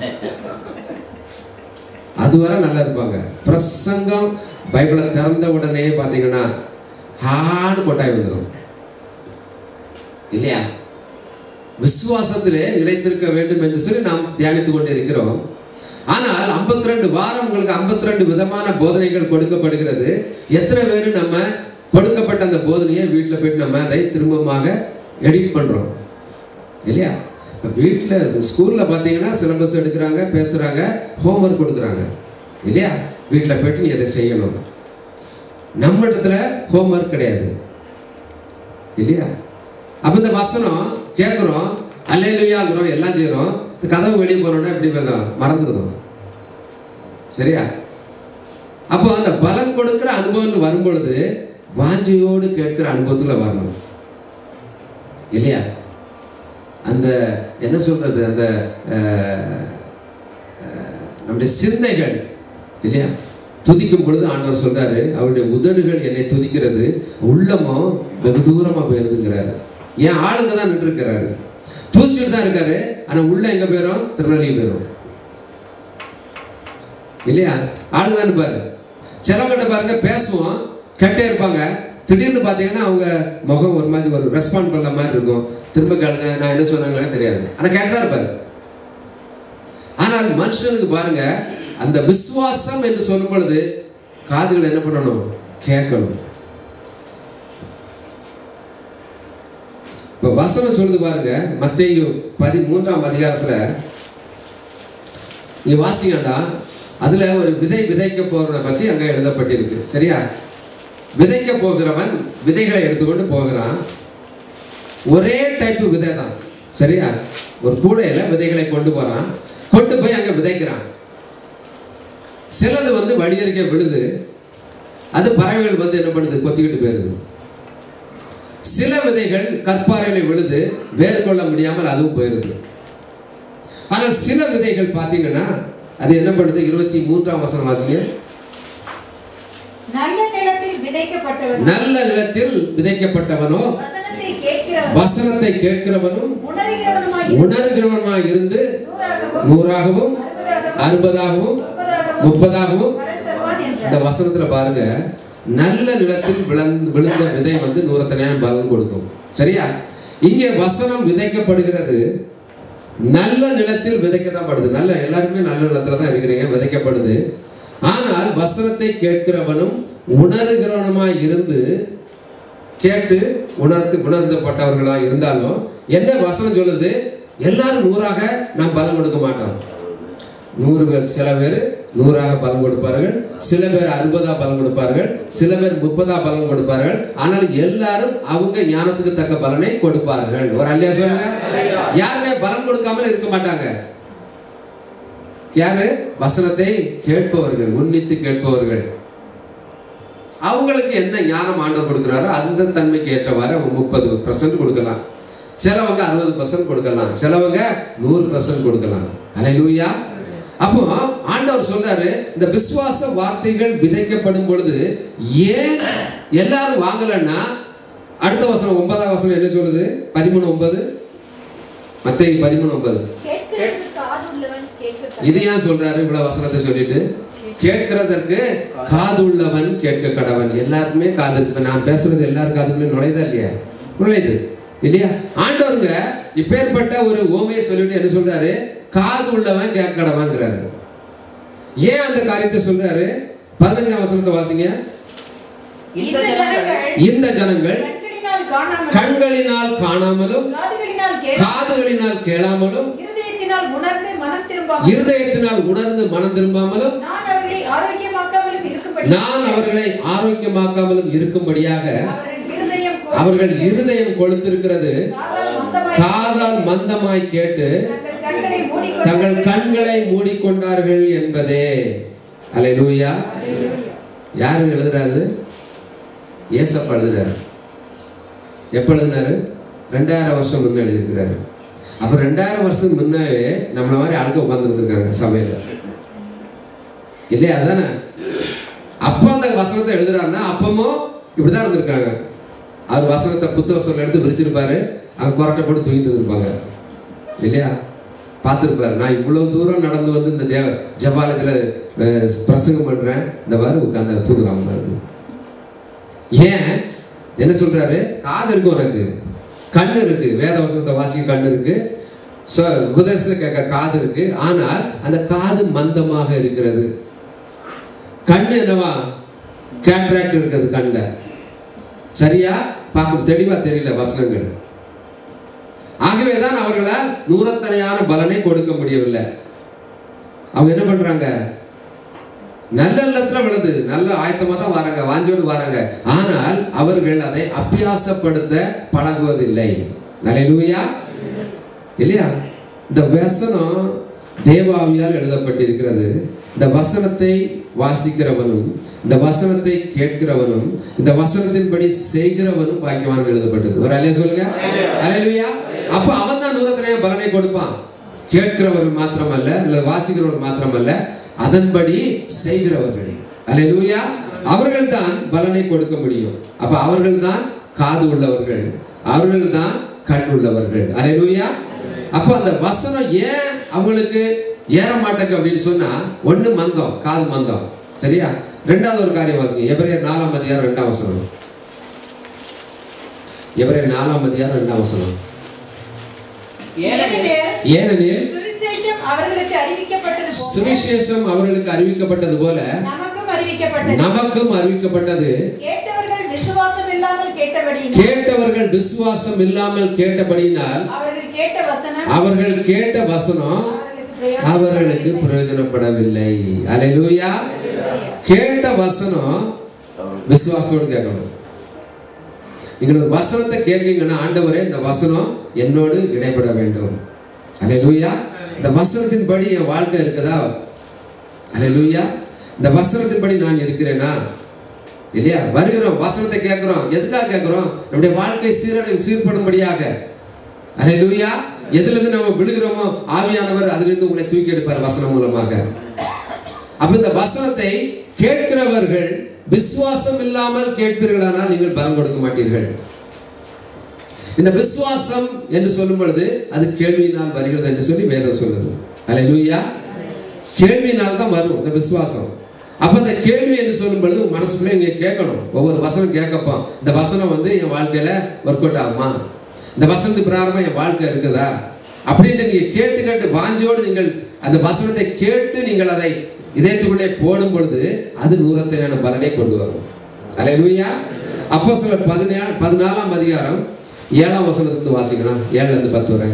Speaker 1: அதுவரை நல்லா இருப்பாங்க பிரசங்கம் பைபிளை திறந்த உடனே பார்த்தீங்கன்னா ஹார்டு கொட்டாய் வந்துடும் இல்லையா விசுவாசத்திலே நிலைத்திருக்க வேண்டும் என்று சொல்லி நாம் தியானித்துக் கொண்டு இருக்கிறோம் ஆனால் 52 ரெண்டு வாரம் உங்களுக்கு 52 ரெண்டு விதமான போதனைகள் கொடுக்கப்படுகிறது எத்தனை பேர் நம்ம கொடுக்கப்பட்ட அந்த போதனையை வீட்டில் போயிட்டு நம்ம அதை திரும்பமாக எடிட் பண்றோம் இல்லையா இப்போ வீட்டில் ஸ்கூலில் பார்த்தீங்கன்னா சிலபஸ் எடுக்கிறாங்க பேசுகிறாங்க ஹோம்ஒர்க் கொடுக்குறாங்க இல்லையா வீட்டில் போயிட்டு நீ அதை செய்யணும் நம்ம இடத்துல ஹோம்ஒர்க் கிடையாது இல்லையா அப்போ இந்த வசனம் கேட்குறோம் அல்லையிலுயாங்கிறோம் எல்லாம் செய்கிறோம் இந்த கதவு வெளியே போனோன்னா எப்படி பண்ணலாம் மறந்துடுதோம் சரியா அப்போ அந்த பலன் கொடுக்கிற அனுபவம் வரும் பொழுது வாஞ்சையோடு கேட்கிற அனுபவத்துல வரணும் இல்லையா அந்த என்ன சொல்றது அந்த அஹ், அஹ், நம்முடைய சிந்தைகள் இல்லையா துதிக்கும் பொழுது ஆண்டவர் சொல்றாரு அவருடைய உதடுகள் என்னை துதிக்கிறது உள்ளமோ வெகு தூரமா போயிருதுங்கிறாரு என் ஆளுங்க தான் நின்று இருக்கிறாரு தூசிட்டு தான் இருக்காரு ஆனா உள்ள எங்க போயிரும் திருநெல்வேலி போயிரும் இல்லையா ஆளுங்க தான் இருப்பாரு சிலவங்கிட்ட பாருங்க பேசுவோம் கேட்டே இருப்பாங்க திடீர்னு பார்த்தீங்கன்னா அவங்க முகம் ஒரு மாதிரி ஒரு ரெஸ்பாண்ட் பண்ண மாதிரி இருக்கும் திரும்ப கேளுங்க நான் என்ன சொன்னாங்களே தெரியாது ஆனா கேட்டுதான் இருப்பாரு ஆனால் மனுஷனுக்கு பாருங்க அந்த விசுவாசம் என்று சொல்லும் பொழுது காதுகள் என்ன பண்ணணும் கேட்கணும் இப்ப வசனம் சொல்லுது பாருங்க மத்தேயு பதிமூன்றாம் அதிகாரத்துல நீ வாசிங்கடா அதுல ஒரு விதை விதைக்க போறவனை பத்தி அங்க எழுதப்பட்டிருக்கு சரியா விதைக்க போகிறவன் விதைகளை எடுத்துக்கொண்டு போகிறான் ஒரே டைப் விதை தான் சரியா ஒரு கூடையில விதைகளை கொண்டு போறான் கொண்டு போய் அங்க விதைக்கிறான் சிலது வந்து வழியருகே விழுது அது பறவைகள் வந்து என்ன பண்ணுது கொத்திக்கிட்டு போயிருது சில விதைகள் கற்பாறையில விழுது வேர் கொள்ள முடியாமல் அதுவும் போயிருது ஆனால் சில விதைகள் பார்த்தீங்கன்னா அது என்ன பண்ணுது இருபத்தி மூன்றாம் வசனம் வாசிங்க
Speaker 4: நல்ல நிலத்தில் விதைக்கப்பட்டவன்
Speaker 1: நல்ல நிலத்தில் விதைக்கப்பட்டவனோ
Speaker 4: வசனத்தை கேட்கிறவன்
Speaker 1: வசனத்தை கேட்கிறவனும்
Speaker 4: உணர்கிறவனுமாய்
Speaker 1: உணர்கிறவனுமாய் இருந்து
Speaker 4: நூறாகவும்
Speaker 1: நூறாகவும் அறுபதாகவும் முப்பதாகவும்
Speaker 4: பலன் தருவான்
Speaker 1: இந்த
Speaker 4: என்றார்
Speaker 1: வசனத்துல பாருங்க நல்ல நிலத்தில் விளந்து விழுந்த விதை வந்து நூறத்தனையான பலன் கொடுக்கும் சரியா இங்கே வசனம் விதைக்கப்படுகிறது நல்ல நிலத்தில் விதைக்கத்தான் படுது நல்ல எல்லாருமே நல்ல நிலத்துல தான் இருக்கிறீங்க விதைக்கப்படுது ஆனால் வசனத்தை கேட்கிறவனும் உணர்கிறவனுமாய் இருந்து கேட்டு உணர்த்து உணர்ந்தப்பட்டவர்களா இருந்தாலும் என்ன வசனம் சொல்லுது எல்லாரும் நூறாக நாம் பலன் கொடுக்க மாட்டோம் நூறு பேர் சில பேர் நூறாக பலன் கொடுப்பார்கள் சில பேர் அறுபதா பலன் கொடுப்பார்கள் சில பேர் முப்பதா பலன் கொடுப்பார்கள் ஆனால் எல்லாரும் அவங்க ஞானத்துக்கு தக்க பலனை கொடுப்பார்கள் ஒரு அல்லையா சொல்லுங்க யாருமே பலன் கொடுக்காமல் இருக்க மாட்டாங்க யாரு வசனத்தை கேட்பவர்கள் உன்னித்து கேட்பவர்கள் அவங்களுக்கு என்ன ஞானம் ஆண்டவர் கொடுக்குறாரோ அந்த தன்மைக்கு ஏற்றவாறு அவங்க முப்பது பர்சன்ட் கொடுக்கலாம் சிலவங்க அறுபது பர்சன்ட் கொடுக்கலாம் சிலவங்க நூறு பர்சன்ட் கொடுக்கலாம் அலையிலூயா அப்போ ஆண்டவர் சொல்றாரு இந்த விசுவாச வார்த்தைகள் விதைக்கப்படும் பொழுது ஏன் எல்லாரும் வாங்கலைன்னா அடுத்த வசனம் ஒன்பதாம் வசனம் என்ன சொல்லுது பதிமூணு ஒன்பது மத்திய பதிமூணு ஒன்பது
Speaker 3: கேட்கிறதுக்கு காதுள்ளவன் கேட்க
Speaker 1: இது ஏன் சொல்றாரு இவ்வளவு வசனத்தை சொல்லிட்டு கேட்கிறதற்கு காது உள்ளவன் கேட்க கடவன் எல்லாருக்குமே காது இருக்கு. இப்ப நான் பேசுறது எல்லாரும் காதுக்குள்ளே நுழையுதா இல்லையா நுழையுது இல்லையா ஆண்டவருங்க இப்பேற்பட்ட ஒரு ஓமையை சொல்லிட்டு என்ன சொல்றாரு காது உள்ளவன் கேட்க கடவன்ங்கிறாரு ஏன் அந்த காரியத்தை சொல்றாரு பதினஞ்சாம் வசனத்தை வாசிங்க
Speaker 2: இந்த
Speaker 4: இந்த
Speaker 2: ஜனங்கள்
Speaker 4: ஜனங்கள்
Speaker 1: இந்த ஜனங்கள்
Speaker 4: கண்களினால் காணாமல்
Speaker 1: கண்களினால் காணாமலும்
Speaker 4: காதுகளினால் கேட்க
Speaker 1: காதுகளினால் கேளாமலும்
Speaker 4: இருதயத்தினால் உணர்ந்து மனம் திரும்பாமல்
Speaker 1: இருதயத்தினால் உணர்ந்து மனம் திரும்பாமலும்
Speaker 4: நான் அவர்களை ஆரோக்கியமாக்காமலும் இருக்கும்படி
Speaker 1: நான் அவர்களை ஆரோக்கியமாக்காமலும் இருக்கும்படியாக
Speaker 4: அவர்கள் இருதயம் கொ-
Speaker 1: அவர்கள் இருதயம் கொளுத்திருக்கிறது
Speaker 4: காதால் மந்தமாய்
Speaker 1: காதால் மந்தமாய் கேட்டு
Speaker 4: தங்கள் கண்களை மூடிக்கொண்டு
Speaker 1: தங்கள் கண்களை மூடிக்கொண்டார்கள் என்பதே அல்லேலூயா யாரு எழுதுறாரு ஏசப்பா எழுதுறாரு எப்ப எழுதினாரு ரெண்டாயிரம் வருஷம் முன்ன எழுதியிருக்கிறாரு அப்ப ரெண்டாயிரம் வருஷம் முன்னே நம்மள மாதிரி ஆளுங்க உட்கார்ந்துருக்காங்க சபையில இல்லையா அதுதானே அப்போ அந்த வசனத்தை எழுதுறாருன்னா அப்பமும் இப்படிதான் இருந்திருக்காங்க அவர் வசனத்தை புத்தக எடுத்து விரிச்சிருப்பாரு அங்க கொரட்டை போட்டு தூங்கிட்டு இருப்பாங்க இல்லையா பார்த்துருப்பாரு நான் இவ்வளவு தூரம் நடந்து வந்து இந்த தேவ ஜபாலயத்துல அஹ், பிரசங்கம் பண்றேன் இந்த மாதிரி உட்கார்ந்து தூங்குறாங்க பாரு. ஏன் என்ன சொல்றாரு காது இருக்கு உனக்கு கண்ணு இருக்கு வேத வசனத்தை வாசிக்க கண்ணு இருக்கு சொ- உபதேசத்தை கேட்க காது இருக்கு ஆனால் அந்த காது மந்தமாக இருக்கிறது கண்ணு என்னவா கேட்ராக்ட் இருக்குது கண்ணுல சரியா பார்க்க தெளிவா தெரியல வசனங்கள் ஆகவேதான் அவர்களால் நூறத்தனையான பலனை கொடுக்க முடியவில்லை அவங்க என்ன பண்றாங்க நல்ல இல்லத்துல விழுது நல்ல ஆயத்தமா தான் வராங்க வாஞ்சோடு வராங்க ஆனால் அவர்கள் அதை அபியாசப்படுத்த பழகுவதில்லை நல்லேலூயா இல்லையா இந்த வசனம் தேவாவியால் எழுதப்பட்டிருக்கிறது இந்த வசனத்தை வாசிக்கிறவனும் இந்த வசனத்தை கேட்கிறவனும் இந்த வசனத்தின்படி செய்கிறவனும் பாக்கியவான் எழுதப்பட்டது ஒரு அலையா சொல்லுங்க அலையா அப்ப அவன் தான் நூறத்தனையா பலனை கொடுப்பான் கேட்கிறவர்கள் மாத்திரமல்ல இல்ல வாசிக்கிறவர்கள் மாத்திரமல்ல அதன்படி செய்கிறவர்கள் அல்லேலூயா அவர்கள் தான் பலனை கொடுக்க முடியும் அப்ப அவர்கள் தான் காது உள்ளவர்கள் அவர்கள் தான் கண் உள்ளவர்கள் அல்லேலூயா அப்ப அந்த வசனம் ஏன் அவங்களுக்கு ஏற மாட்டேங்க அப்படின்னு சொன்னா ஒண்ணு மந்தம் காது மந்தம் சரியா ரெண்டாவது ஒரு காரியம் வாசிங்க எபிரேயர் நாலாம் அதிகாரம் ரெண்டாம் வசனம் எபிரேயர் நாலாம் அதிகாரம் ரெண்டாம் வசனம்
Speaker 2: ஏனெனில்
Speaker 1: ஏனெனில்
Speaker 4: சுவிசேஷம் அவர்களுக்கு அறிவிக்கப்பட்டது போல
Speaker 1: சுவிசேஷம் அவர்களுக்கு அறிவிக்கப்பட்டது போல
Speaker 4: நமக்கும் அறிவிக்கப்பட்டது
Speaker 1: நமக்கும் அறிவிக்கப்பட்டது
Speaker 4: கேட்டவர்கள் விசுவாசம் இல்லாமல் கேட்டபடியினால்
Speaker 1: கேட்டவர்கள் விசுவாசம் இல்லாமல் கேட்டபடியினால்
Speaker 4: அவர்கள் கேட்ட வசனம்
Speaker 1: அவர்கள் கேட்ட வசனம்
Speaker 4: அவர்களுக்கு பிரயோஜனம்
Speaker 1: அவர்களுக்கு பிரயோஜனப்படவில்லை அல்லேலூயா கேட்ட வசனம் விசுவாசத்தோடு கேட்கணும் நீங்கள் ஒரு வசனத்தை கேட்கீங்கன்னா ஆண்டவரே இந்த வசனம் என்னோடு இடைப்பட வேண்டும் அல்லேலூயா இந்த வசனத்தின்படி என் வாழ்க்கை இருக்குதா அல்லேலூயா இந்த வசனத்தின்படி நான் இருக்கிறேனா இல்லையா வருகிறோம் வசனத்தை கேட்கிறோம் எதுக்காக கேட்கிறோம் நம்முடைய வாழ்க்கை சீரடை சீர்படும்படியாக அல்லேலூயா எதுல இருந்து நம்ம விழுகிறோமோ ஆவியானவர் அதிலிருந்து உங்களை தூக்கி எடுப்பார் வசனம் மூலமாக அப்ப இந்த வசனத்தை கேட்கிறவர்கள் விசுவாசம் இல்லாமல் கேட்பீர்களானால் நீங்கள் பலம் கொடுக்க மாட்டீர்கள் இந்த விசுவாசம் என்று சொல்லும் பொழுது அது கேள்வியினால் வருகிறது என்று சொல்லி வேதம் சொல்லுது அல்லேலூயா கேள்வியினால் தான் வரும் இந்த விசுவாசம் அப்ப இந்த கேள்வி என்று சொல்லும் பொழுது உங்க மனசுக்குள்ளே இங்க கேட்கணும் ஒவ்வொரு வசனம் கேட்கப்போம் இந்த வசனம் வந்து என் வாழ்க்கையில ஒர்க் அவுட் ஆகுமா இந்த வசனத்து பிரகாரமா என் வாழ்க்கை இருக்குதா அப்படின்னு நீங்க கேட்டு கேட்டு வாஞ்சோடு நீங்கள் அந்த வசனத்தை கேட்டு நீங்கள் அதை இதயத்துக்குள்ளே போடும் பொழுது அது நூறத்தினான பலனை கொண்டு வரும் அல்லேலூயா அப்போ சில பதினேழு பதினாலாம் அதிகாரம் ஏழாம் வசனத்திலிருந்து வாசிக்கலாம் ஏழுல இருந்து பத்து வரை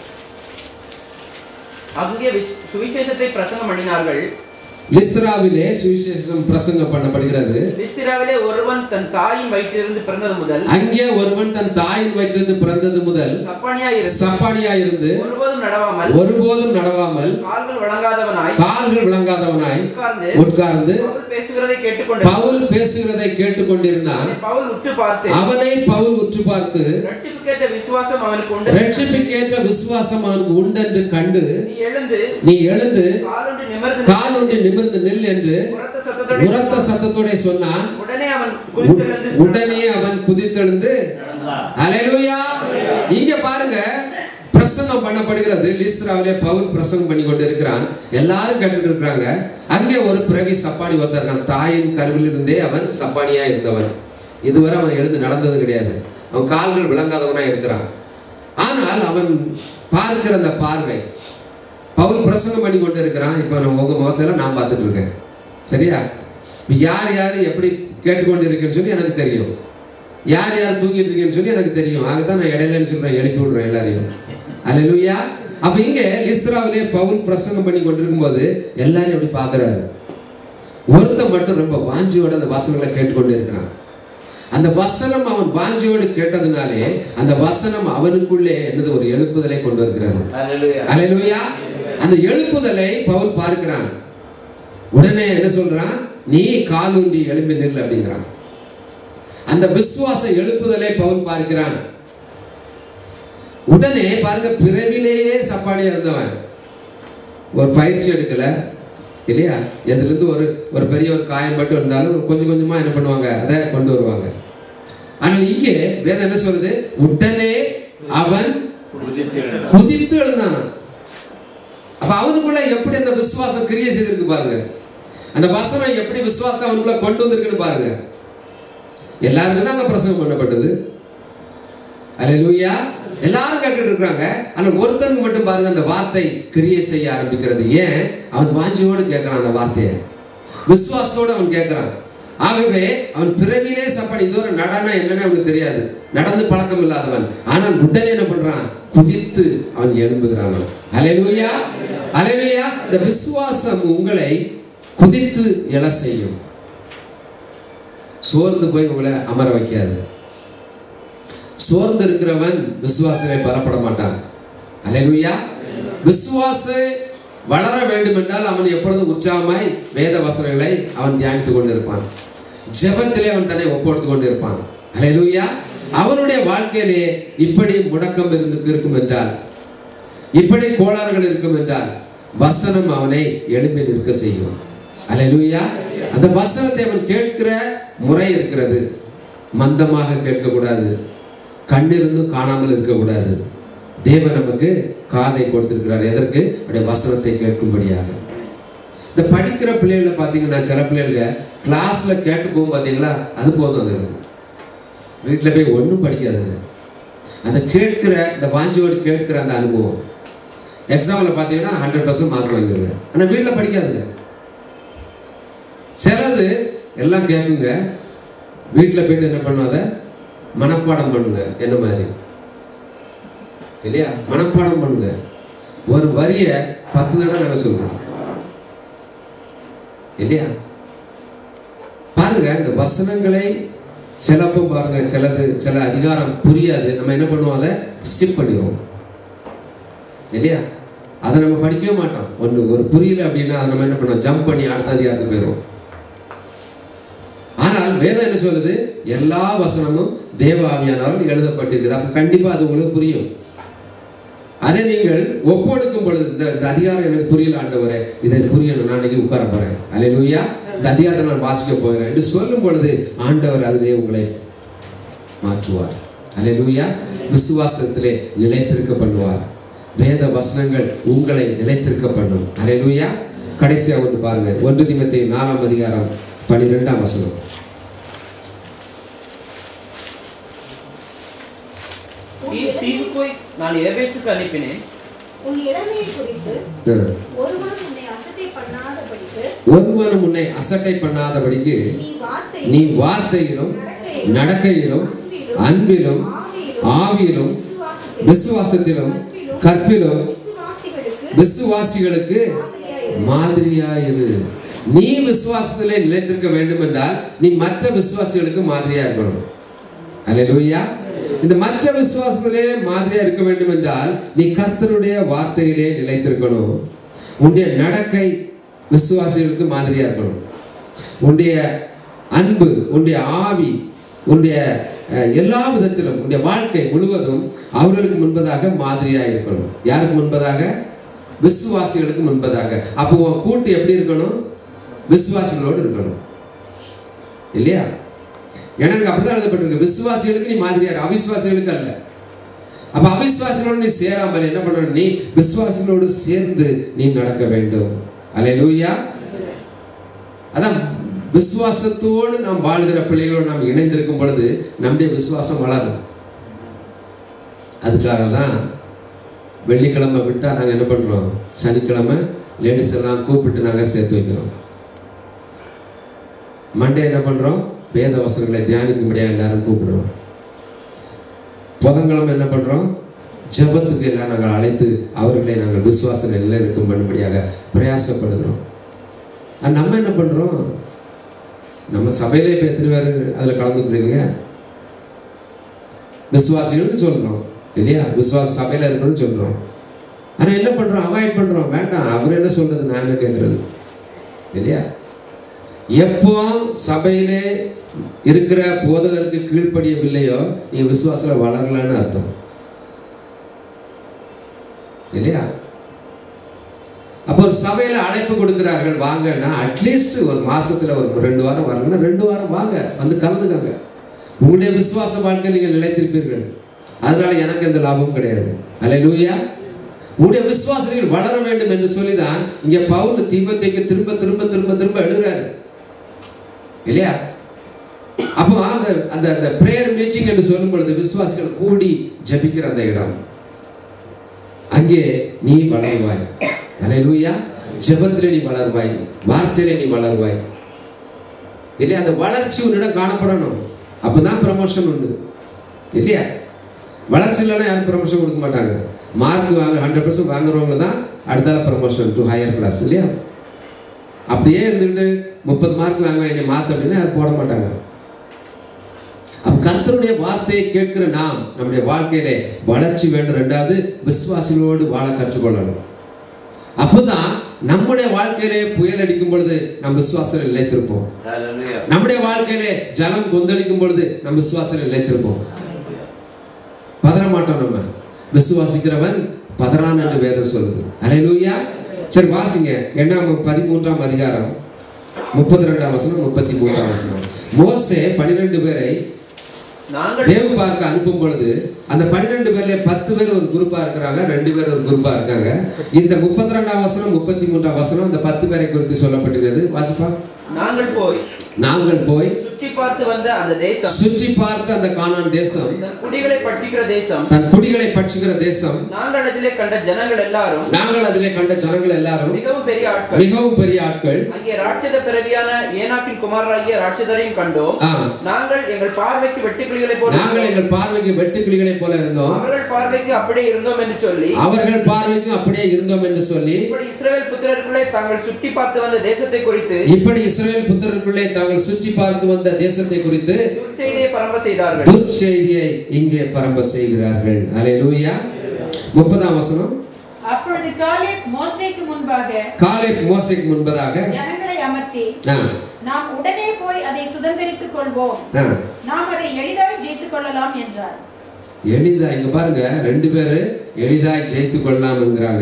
Speaker 2: அங்கே விஸ்- சுவிசேஷத்தை பிரசங்கம் பண்ணினார்கள்
Speaker 1: லிஸ்திராவிலே சுவிசேஷம் பிரசங்கம் பண்ணப்படுகிறது
Speaker 2: லிஸ்திராவிலே ஒருவன் தன் தாயின் வயிற்றிலிருந்து பிறந்தது முதல்
Speaker 1: அங்கே ஒருவன் தன் தாயின் வயிற்றிலிருந்து பிறந்தது முதல்
Speaker 2: சப்பானியா இருந்து
Speaker 1: சப்பானியா இருந்து
Speaker 2: ஒருபோதும் நடவாமல்
Speaker 1: ஒருபோதும் நடவாமல்
Speaker 2: கால்கள் வழங்காதவனாய்
Speaker 1: கால்கள் விளங்காதவனாய்
Speaker 2: உட்கார்ந்து
Speaker 1: உட்கார்ந்து
Speaker 2: பவுல் பேசுகிறதை கேட்டுக்கொண்டு
Speaker 1: பவுல் பேசுகிறதை கேட்டுக்கொண்டிருந்தான்
Speaker 2: பவுல் உற்று பார்த்து
Speaker 1: அவனை பவுல் உற்று பார்த்து
Speaker 2: ரட்சிப்புக்கேற்ற விசுவாசம் அவனுக்கு உண்டு
Speaker 1: ரட்சிப்புக்கேற்ற விசுவாசம் அவனுக்கு உண்டென்று கண்டு
Speaker 2: நீ எழுந்து
Speaker 1: நீ எழுந்து
Speaker 2: காலொன்று நிமிர்ந்து
Speaker 1: கால் ஒன்று நிமிர்ந்து நில் என்று
Speaker 2: உரத்த சத்தத்தோடு
Speaker 1: உரத்த சத்தத்தோட சொன்னான்
Speaker 2: உடனே அவன்
Speaker 1: உ-
Speaker 2: குதித்தெழுந்து
Speaker 1: உடனே அவன் குதித்தெழுந்து அலையலூயா இங்க பாருங்க பிரசங்கம் பண்ணப்படுகிறது லிஸ்திராவிலே பவுல் பிரசங்கம் பண்ணி கொண்டு இருக்கிறான் எல்லாரும் கேட்டுட்டு இருக்கிறாங்க அங்கே ஒரு பிறவி சப்பானி வந்திருக்கான் தாயின் கருவில் இருந்தே அவன் சப்பானியா இருந்தவன் இதுவரை அவன் எழுந்து நடந்தது கிடையாது அவன் கால்கள் விளங்காதவனா இருக்கிறான் ஆனால் அவன் பார்க்கிற அந்த பார்வை பவுல் பிரசங்கம் பண்ணி கொண்டு இருக்கிறான் இப்போ நான் உங்க முகத்துல நான் பார்த்துட்டு இருக்கேன் சரியா இப்ப யார் யார் எப்படி கேட்டுக்கொண்டு இருக்கேன்னு சொல்லி எனக்கு தெரியும் யார் யார் தூங்கிட்டு இருக்கேன்னு சொல்லி எனக்கு தெரியும் அதுதான் நான் இடையிலன்னு சொல்றேன் எழுப்பி விடுறேன் எல்லாரையும் அல்லேலூயா அப்ப இங்க லிஸ்திராவிலே பவுல் பிரசங்கம் பண்ணி கொண்டிருக்கும் போது எல்லாரையும் அப்படி பார்க்கறாரு ஒருத்தன் மட்டும் ரொம்ப வாஞ்சியோட அந்த வசனங்களை கேட்டுக்கொண்டு இருக்கிறான் அந்த வசனம் அவன் வாஞ்சியோடு கேட்டதுனாலே அந்த வசனம் அவனுக்குள்ளே என்னது ஒரு எழுப்புதலை கொண்டு வருகிறது அல்லேலூயா அந்த எழுப்புதலை பவுல் பார்க்கிறான் உடனே என்ன சொல்றான் நீ காலூண்டி எழும்பி நில் அப்படிங்கிறான் அந்த விசுவாச எழுப்புதலை பவுல் பார்க்கிறான் உடனே பாருங்க பிறவிலேயே சப்பாடியா இருந்தவன் ஒரு பயிற்சி எடுக்கல இல்லையா எதுல இருந்து ஒரு ஒரு பெரிய ஒரு காயம் மட்டும் இருந்தாலும் கொஞ்சம் கொஞ்சமா என்ன பண்ணுவாங்க அதை கொண்டு வருவாங்க ஆனால் இங்கே வேதம் என்ன சொல்லுது உடனே அவன் குதித்து எழுந்தான் அப்ப அவனுக்குள்ள எப்படி அந்த விசுவாசம் கிரியை செய்திருக்கு பாருங்க அந்த வசனம் எப்படி விசுவாசத்தை அவனுக்குள்ள கொண்டு வந்திருக்குன்னு பாருங்க எல்லாருக்கும் தான் அங்க பிரசங்கம் பண்ணப்பட்டது அல்லேலூயா எல்லாரும் கேட்டுட்டு இருக்காங்க ஆனா ஒருத்தனுக்கு மட்டும் பாருங்க அந்த வார்த்தை கிரியை செய்ய ஆரம்பிக்கிறது ஏன் அவன் வாஞ்சியோடு கேட்கறான் அந்த வார்த்தையை விசுவாசத்தோடு அவன் கேட்கறான் ஆகவே அவன் பிறவிலே சப்பான் இதோட நடனா என்னன்னு அவனுக்கு தெரியாது நடந்து பழக்கம் இல்லாதவன் ஆனால் உடனே என்ன பண்றான் குதித்து அவன் எழும்புகிறான் அலையலூயா அலையலூயா இந்த விசுவாசம் உங்களை குதித்து எழ செய்யும் சோர்ந்து போய் உங்களை அமர வைக்காது சோர்ந்து இருக்கிறவன் விசுவாசத்திலே பலப்பட மாட்டான் அலையலூயா விசுவாச வளர வேண்டும் என்றால் அவன் எப்பொழுது உற்சாகமாய் வேத வசனங்களை அவன் தியானித்துக் கொண்டிருப்பான் ஜெபத்திலே அவன் தன்னை ஒப்படுத்திக் கொண்டிருப்பான் அலையலூயா அவனுடைய வாழ்க்கையிலே இப்படி முடக்கம் இருந்து இருக்கும் என்றால் இப்படி கோளாறுகள் இருக்கும் என்றால் வசனம் அவனை எழுப்பி நிற்க செய்யும் அல்லேலூயா அந்த வசனத்தை அவன் கேட்கிற முறை இருக்கிறது மந்தமாக கேட்கக்கூடாது கண்ணிருந்தும் காணாமல் இருக்கக்கூடாது தேவன் நமக்கு காதை கொடுத்திருக்கிறார் எதற்கு அவருடைய வசனத்தை கேட்கும்படியாக இந்த படிக்கிற பிள்ளைகளை பார்த்தீங்கன்னா சில பிள்ளைகளுங்க கிளாஸ்ல கேட்டு போகும் பார்த்தீங்களா அது போதும் அது வீட்டில் போய் ஒன்றும் படிக்காதுங்க அந்த கேட்கிற இந்த வாஞ்சியோடு கேட்கிற அந்த அனுபவம் எக்ஸாமில் பார்த்தீங்கன்னா ஹண்ட்ரட் பர்சன்ட் மார்க் வாங்கிடுங்க ஆனால் வீட்டில் படிக்காதுங்க சிலது எல்லாம் கேட்குங்க வீட்டில் போயிட்டு என்ன பண்ணும் அதை மனப்பாடம் பண்ணுங்க என்ன மாதிரி இல்லையா மனப்பாடம் பண்ணுங்க ஒரு வரிய பத்து தடவை நாங்கள் சொல்றோம் இல்லையா பாருங்க இந்த வசனங்களை சிலப்போ பாருங்க சிலது சில அதிகாரம் புரியாது நம்ம என்ன பண்ணுவோம் அதை ஸ்கிப் பண்ணிடுவோம் இல்லையா அதை நம்ம படிக்கவே மாட்டோம் ஒன்று ஒரு புரியல அப்படின்னா அதை நம்ம என்ன பண்ணுவோம் ஜம்ப் பண்ணி அடுத்த அதிகாரத்துக்கு போயிடுவோம் ஆனால் வேதம் என்ன சொல்லுது எல்லா வசனமும் தேவ ஆவியானவரால் எழுதப்பட்டிருக்குது அப்ப கண்டிப்பா அது உங்களுக்கு புரியும் அதை நீங்கள் ஒப்பொடுக்கும் பொழுது இந்த இந்த அதிகாரம் எனக்கு புரியல ஆண்டவரே இதை புரியணும் நான் இன்னைக்கு உட்கார போறேன் அல்லேலூயா இந்த அதிகாரத்தை நான் வாசிக்க போகிறேன் என்று சொல்லும் பொழுது ஆண்டவர் அதிலே உங்களை மாற்றுவார் அல்லேலூயா விசுவாசத்திலே நிலைத்திருக்க பண்ணுவார் வேத வசனங்கள் உங்களை நிலைத்திருக்க பண்ணும் அல்லேலூயா கடைசியா ஒன்று பாருங்க ஒன்று திமத்தை நாலாம் அதிகாரம் பனிரெண்டாம் வசனம்
Speaker 2: தீ- தீவுக்கோய் நான் எபேசுக்கு அனுப்பினேன்
Speaker 3: உன் இளமையை குறித்து
Speaker 1: அஹ்.
Speaker 3: ஒருவன் உன்னை அசட்டை பண்ணாதபடிக்கு
Speaker 1: ஒருவனும் உன்னை அசட்டை பண்ணாதபடிக்கு
Speaker 3: நீ வார்த்தை
Speaker 1: நீ வார்த்தையிலும் நடக்கையிலும் அன்பிலும் ஆவியிலும் விசுவாசத்திலும் கற்பிலும்
Speaker 3: விசுவாசிகளுக்கு
Speaker 1: விசுவாசிகளுக்கு மாதிரியாயிரு நீ விசுவாசத்திலே நிலைத்திருக்க வேண்டும் என்றால் நீ மற்ற விசுவாசிகளுக்கு மாதிரியா இருக்கணும் அல்லேலூயா இந்த மற்ற விசுவாசத்திலே மாதிரியா இருக்க வேண்டும் என்றால் நீ கர்த்தருடைய வார்த்தையிலே நிலைத்திருக்கணும் உன்னுடைய நடக்கை விசுவாசிகளுக்கு மாதிரியா இருக்கணும் உன்னுடைய அன்பு உன்னுடைய ஆவி உன்னுடைய அஹ், எல்லா விதத்திலும் உன்னுடைய வாழ்க்கை முழுவதும் அவர்களுக்கு முன்பதாக மாதிரியா இருக்கணும் யாருக்கு முன்பதாக விசுவாசிகளுக்கு முன்பதாக அப்போ உன் கூட்டு எப்படி இருக்கணும் விசுவாசிகளோடு இருக்கணும் இல்லையா எனக்கு அப்படிதான் எழுதப்பட்டிருக்கு விசுவாசிகளுக்கு நீ மாதிரியா இரு, அவிசுவாசிகளுக்கு அல்ல அப்ப அவிசுவாசிகளோடு நீ சேராமல் என்ன பண்ணணும் நீ விசுவாசிகளோடு சேர்ந்து நீ நடக்க வேண்டும் அல்லேலூயா அதான் விசுவாசத்தோடு நாம் வாழ்கிற பிள்ளைகளோடு நாம் இணைந்திருக்கும் பொழுது நம்முடைய விசுவாசம் வளரும் அதுக்காக தான் வெள்ளிக்கிழமை விட்டா நாங்க என்ன பண்றோம் சனிக்கிழமை லேடிஸ் எல்லாம் கூப்பிட்டு நாங்க சேர்த்து வைக்கிறோம் மண்டே என்ன பண்றோம் வேத வசனங்களை தியானிக்கும்படியாக எல்லாரும் கூப்பிடுறோம் புதன்கிழமை என்ன பண்றோம் ஜெபத்துக்கு எல்லாம் நாங்கள் அழைத்து அவர்களை நாங்கள் விசுவாசத்தில் நிலைநிற்கும் பண்ணும்படியாக பிரயாசப்படுகிறோம் ஆனா நம்ம என்ன பண்றோம் நம்ம சபையிலே இப்போ எத்தனை பேர் அதில் கலந்துக்கிறீங்க விசுவாசிகள்னு சொல்றோம் இல்லையா விசுவாச சபையில இருக்கணும்னு சொல்றோம் ஆனா என்ன பண்றோம் அவாய்ட் பண்றோம் வேண்டாம் அவர் என்ன சொல்றது நான் என்ன கேட்கறது இல்லையா எப்போ சபையிலே இருக்கிற போதகருக்கு கீழ்ப்படியவில்லையோ நீங்க விசுவாசத்துல வளரலன்னு அர்த்தம் இல்லையா அப்போ ஒரு சபையில அழைப்பு கொடுக்கிறார்கள் வாங்கன்னா அட்லீஸ்ட் ஒரு மாசத்துல ஒரு ரெண்டு வாரம் வரணும்னா ரெண்டு வாரம் வாங்க வந்து கலந்துக்கங்க உங்களுடைய விசுவாச வாழ்க்கை நீங்க நிலைத்திருப்பீர்கள் அதனால எனக்கு எந்த லாபமும் கிடையாது அல்லேலூயா உங்களுடைய விசுவாசங்கள் வளர வேண்டும் என்று சொல்லிதான் இங்க பவுல் தீபத்தைக்கு திரும்ப திரும்ப திரும்ப திரும்ப எழுதுறாரு இல்லையா அப்போ அந்த அந்த அந்த பிரேயர் மீட்டிங் என்று சொல்லும் பொழுது விசுவாசிகள் கூடி ஜெபிக்கிற அந்த இடம் அங்கே நீ வளருவாய் அல்லேலூயா ஜெபத்திலே நீ வளருவாய் வார்த்தையிலே நீ வளருவாய் இல்லையா அந்த வளர்ச்சி உன்னிடம் காணப்படணும் அப்பதான் ப்ரமோஷன் உண்டு இல்லையா வளர்ச்சி இல்லைன்னா யாரும் ப்ரமோஷன் கொடுக்க மாட்டாங்க மார்க் வாங்க ஹண்ட்ரட் பர்சன்ட் வாங்குறவங்க தான் அடுத்தால ப்ரமோஷன் டு ஹையர் கிளாஸ் இல்லையா அப்படியே இருந்துட்டு முப்பது மார்க் வாங்க என்னை மாத்த அப்படின்னா யாரும் போட மாட்டாங்க அப்ப கர்த்தருடைய வார்த்தையை கேட்கிற நாம் நம்முடைய வாழ்க்கையிலே வளர்ச்சி வேண்டும் ரெண்டாவது விசுவாசிகளோடு வாழ கற்றுக்கொள்ளணும் அப்பதான் நம்முடைய வாழ்க்கையிலே புயல் அடிக்கும் பொழுது நம் விசுவாசத்தில் நிலைத்திருப்போம்
Speaker 5: Hallelujah.
Speaker 1: நம்முடைய வாழ்க்கையிலே ஜலம் கொந்தளிக்கும் பொழுது நம் விசுவாசத்தில் நிலைத்திருப்போம் பதற மாட்டோம் நம்ம விசுவாசிக்கிறவன் பதறான் என்று வேதம் சொல்லுது அல்லேலூயா சரி வாசிங்க எண்ணாம் பதிமூன்றாம் அதிகாரம் முப்பத்தி ரெண்டாம் வசனம் முப்பத்தி மூன்றாம் வசனம் மோசே பன்னிரெண்டு பேரை
Speaker 2: நாங்கள்
Speaker 1: வேவு பார்க்க அனுப்பும் பொழுது அந்த பன்னிரெண்டு பேர்ல பத்து பேர் ஒரு குரூப்பா இருக்கிறாங்க ரெண்டு பேர் ஒரு குரூப்பா இருக்காங்க இந்த முப்பத்தி ரெண்டாம் வசனம் முப்பத்தி மூன்றாம் வசனம் இந்த பத்து பேரை குறித்து சொல்லப்பட்டிருக்கிறது வாசிப்பா
Speaker 2: நாங்கள் போய்
Speaker 1: நாங்கள் போய்
Speaker 2: சுற்றி பார்த்து வந்த அந்த தேசம்
Speaker 1: சுற்றி பார்த்த அந்த கானான் தேசம்
Speaker 2: தன் குடிகளை பட்சிக்கிற தேசம்
Speaker 1: தன் குடிகளை பட்சிக்கிற தேசம்
Speaker 2: நாங்கள் அதிலே கண்ட ஜனங்கள் எல்லாரும்
Speaker 1: நாங்கள் அதிலே கண்ட ஜனங்கள் எல்லாரும்
Speaker 2: மிகவும் பெரிய ஆட்கள்
Speaker 1: மிகவும் பெரிய ஆட்கள்
Speaker 2: அங்கே ராட்சத பிறவியான ஏனாக்கின் குமாரராகிய ராட்சதரையும் கண்டோம்
Speaker 1: ஆ,
Speaker 2: நாங்கள் எங்கள் பார்வைக்கு வெட்டுக்கிளிகளை போல
Speaker 1: நாங்கள் எங்கள் பார்வைக்கு வெட்டுக்கிளிகளைப் போல இருந்தோம்
Speaker 2: அவர்கள் பார்வைக்கு அப்படியே இருந்தோம் என்று சொல்லி
Speaker 1: அவர்கள் பார்வைக்கும் அப்படியே இருந்தோம் என்று சொல்லி
Speaker 2: இப்படி இஸ்ரவேல் புத்திரருக்குள்ளே தாங்கள் சுற்றி பார்த்து வந்த தேசத்தை குறித்து
Speaker 1: இப்படி இஸ்ரவேல் புத்திரருக்குள்ளே தாங்கள் சுற்றி பார்த்து வந்த தேசத்தை குறித்து
Speaker 2: துர்ச்செய்தியை பரம்ப செய்தார்கள்
Speaker 1: துர்ச்செய்தியை இங்கே பரம்ப செய்கிறார்கள் அல்லேலூயா முப்பதாம் வசனம்
Speaker 4: அப்பொழுது காலேப் மோசேக்கு முன்பாக
Speaker 1: காலை மோசைக்கு முன்பதாக
Speaker 4: ஜனங்களை அமர்த்தி
Speaker 1: ஆ,
Speaker 4: நாம் உடனே போய் அதை சுதந்தரித்துக் கொள்வோம்
Speaker 1: ஆ,
Speaker 4: நாம் அதை எளிதாய் ஜெயித்துக் கொள்ளலாம் என்றார்
Speaker 1: எளிதா இங்க பாருங்க ரெண்டு பேரு எளிதாய் ஜெயித்து கொள்ளலாம் என்கிறாங்க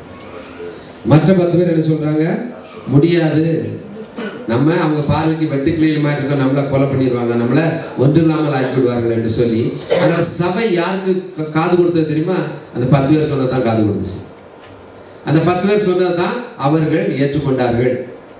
Speaker 1: மற்ற பத்து பேர் என்ன சொல்றாங்க முடியாது நம்ம அவங்க பார்வைக்கு வெட்டுக்கிளியில் மாதிரி இருக்கோம் நம்மளை கொலை பண்ணிடுவாங்க நம்மளை ஒன்றில்லாமல் ஆக்கி விடுவார்கள் என்று சொல்லி ஆனால் சபை யாருக்கு க- காது கொடுத்தது தெரியுமா அந்த பத்து பேர் சொன்னது தான் காது கொடுத்துச்சு அந்த பத்து பேர் சொன்னது தான் அவர்கள் ஏற்றுக்கொண்டார்கள்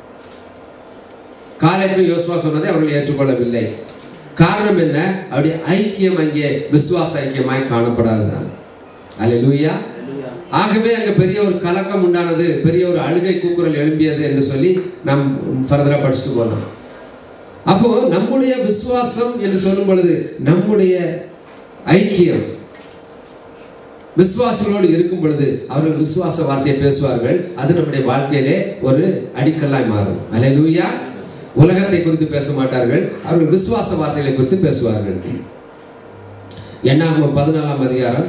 Speaker 1: காலைக்கு யோசுவா சொன்னதை அவர்கள் ஏற்றுக்கொள்ளவில்லை காரணம் என்ன அவருடைய ஐக்கியம் அங்கே விசுவாச ஐக்கியமாய் காணப்படாதுதான் அல்லேலூயா ஆகவே அங்க பெரிய ஒரு கலக்கம் உண்டானது பெரிய ஒரு அழுகை கூக்குரல் எழும்பியது என்று சொல்லி நாம் ஃபர்தரா படிச்சுட்டு போகலாம் அப்போ நம்முடைய விசுவாசம் என்று சொல்லும் பொழுது நம்முடைய ஐக்கியம் விசுவாசிகளோடு இருக்கும் பொழுது அவர்கள் விசுவாச வார்த்தையை பேசுவார்கள் அது நம்முடைய வாழ்க்கையிலே ஒரு அடிக்கல்லாய் மாறும் அல்லேலூயா உலகத்தை குறித்து பேச மாட்டார்கள் அவர்கள் விசுவாச வார்த்தைகளை குறித்து பேசுவார்கள் எண்ணாகமம் பதினாலாம் அதிகாரம்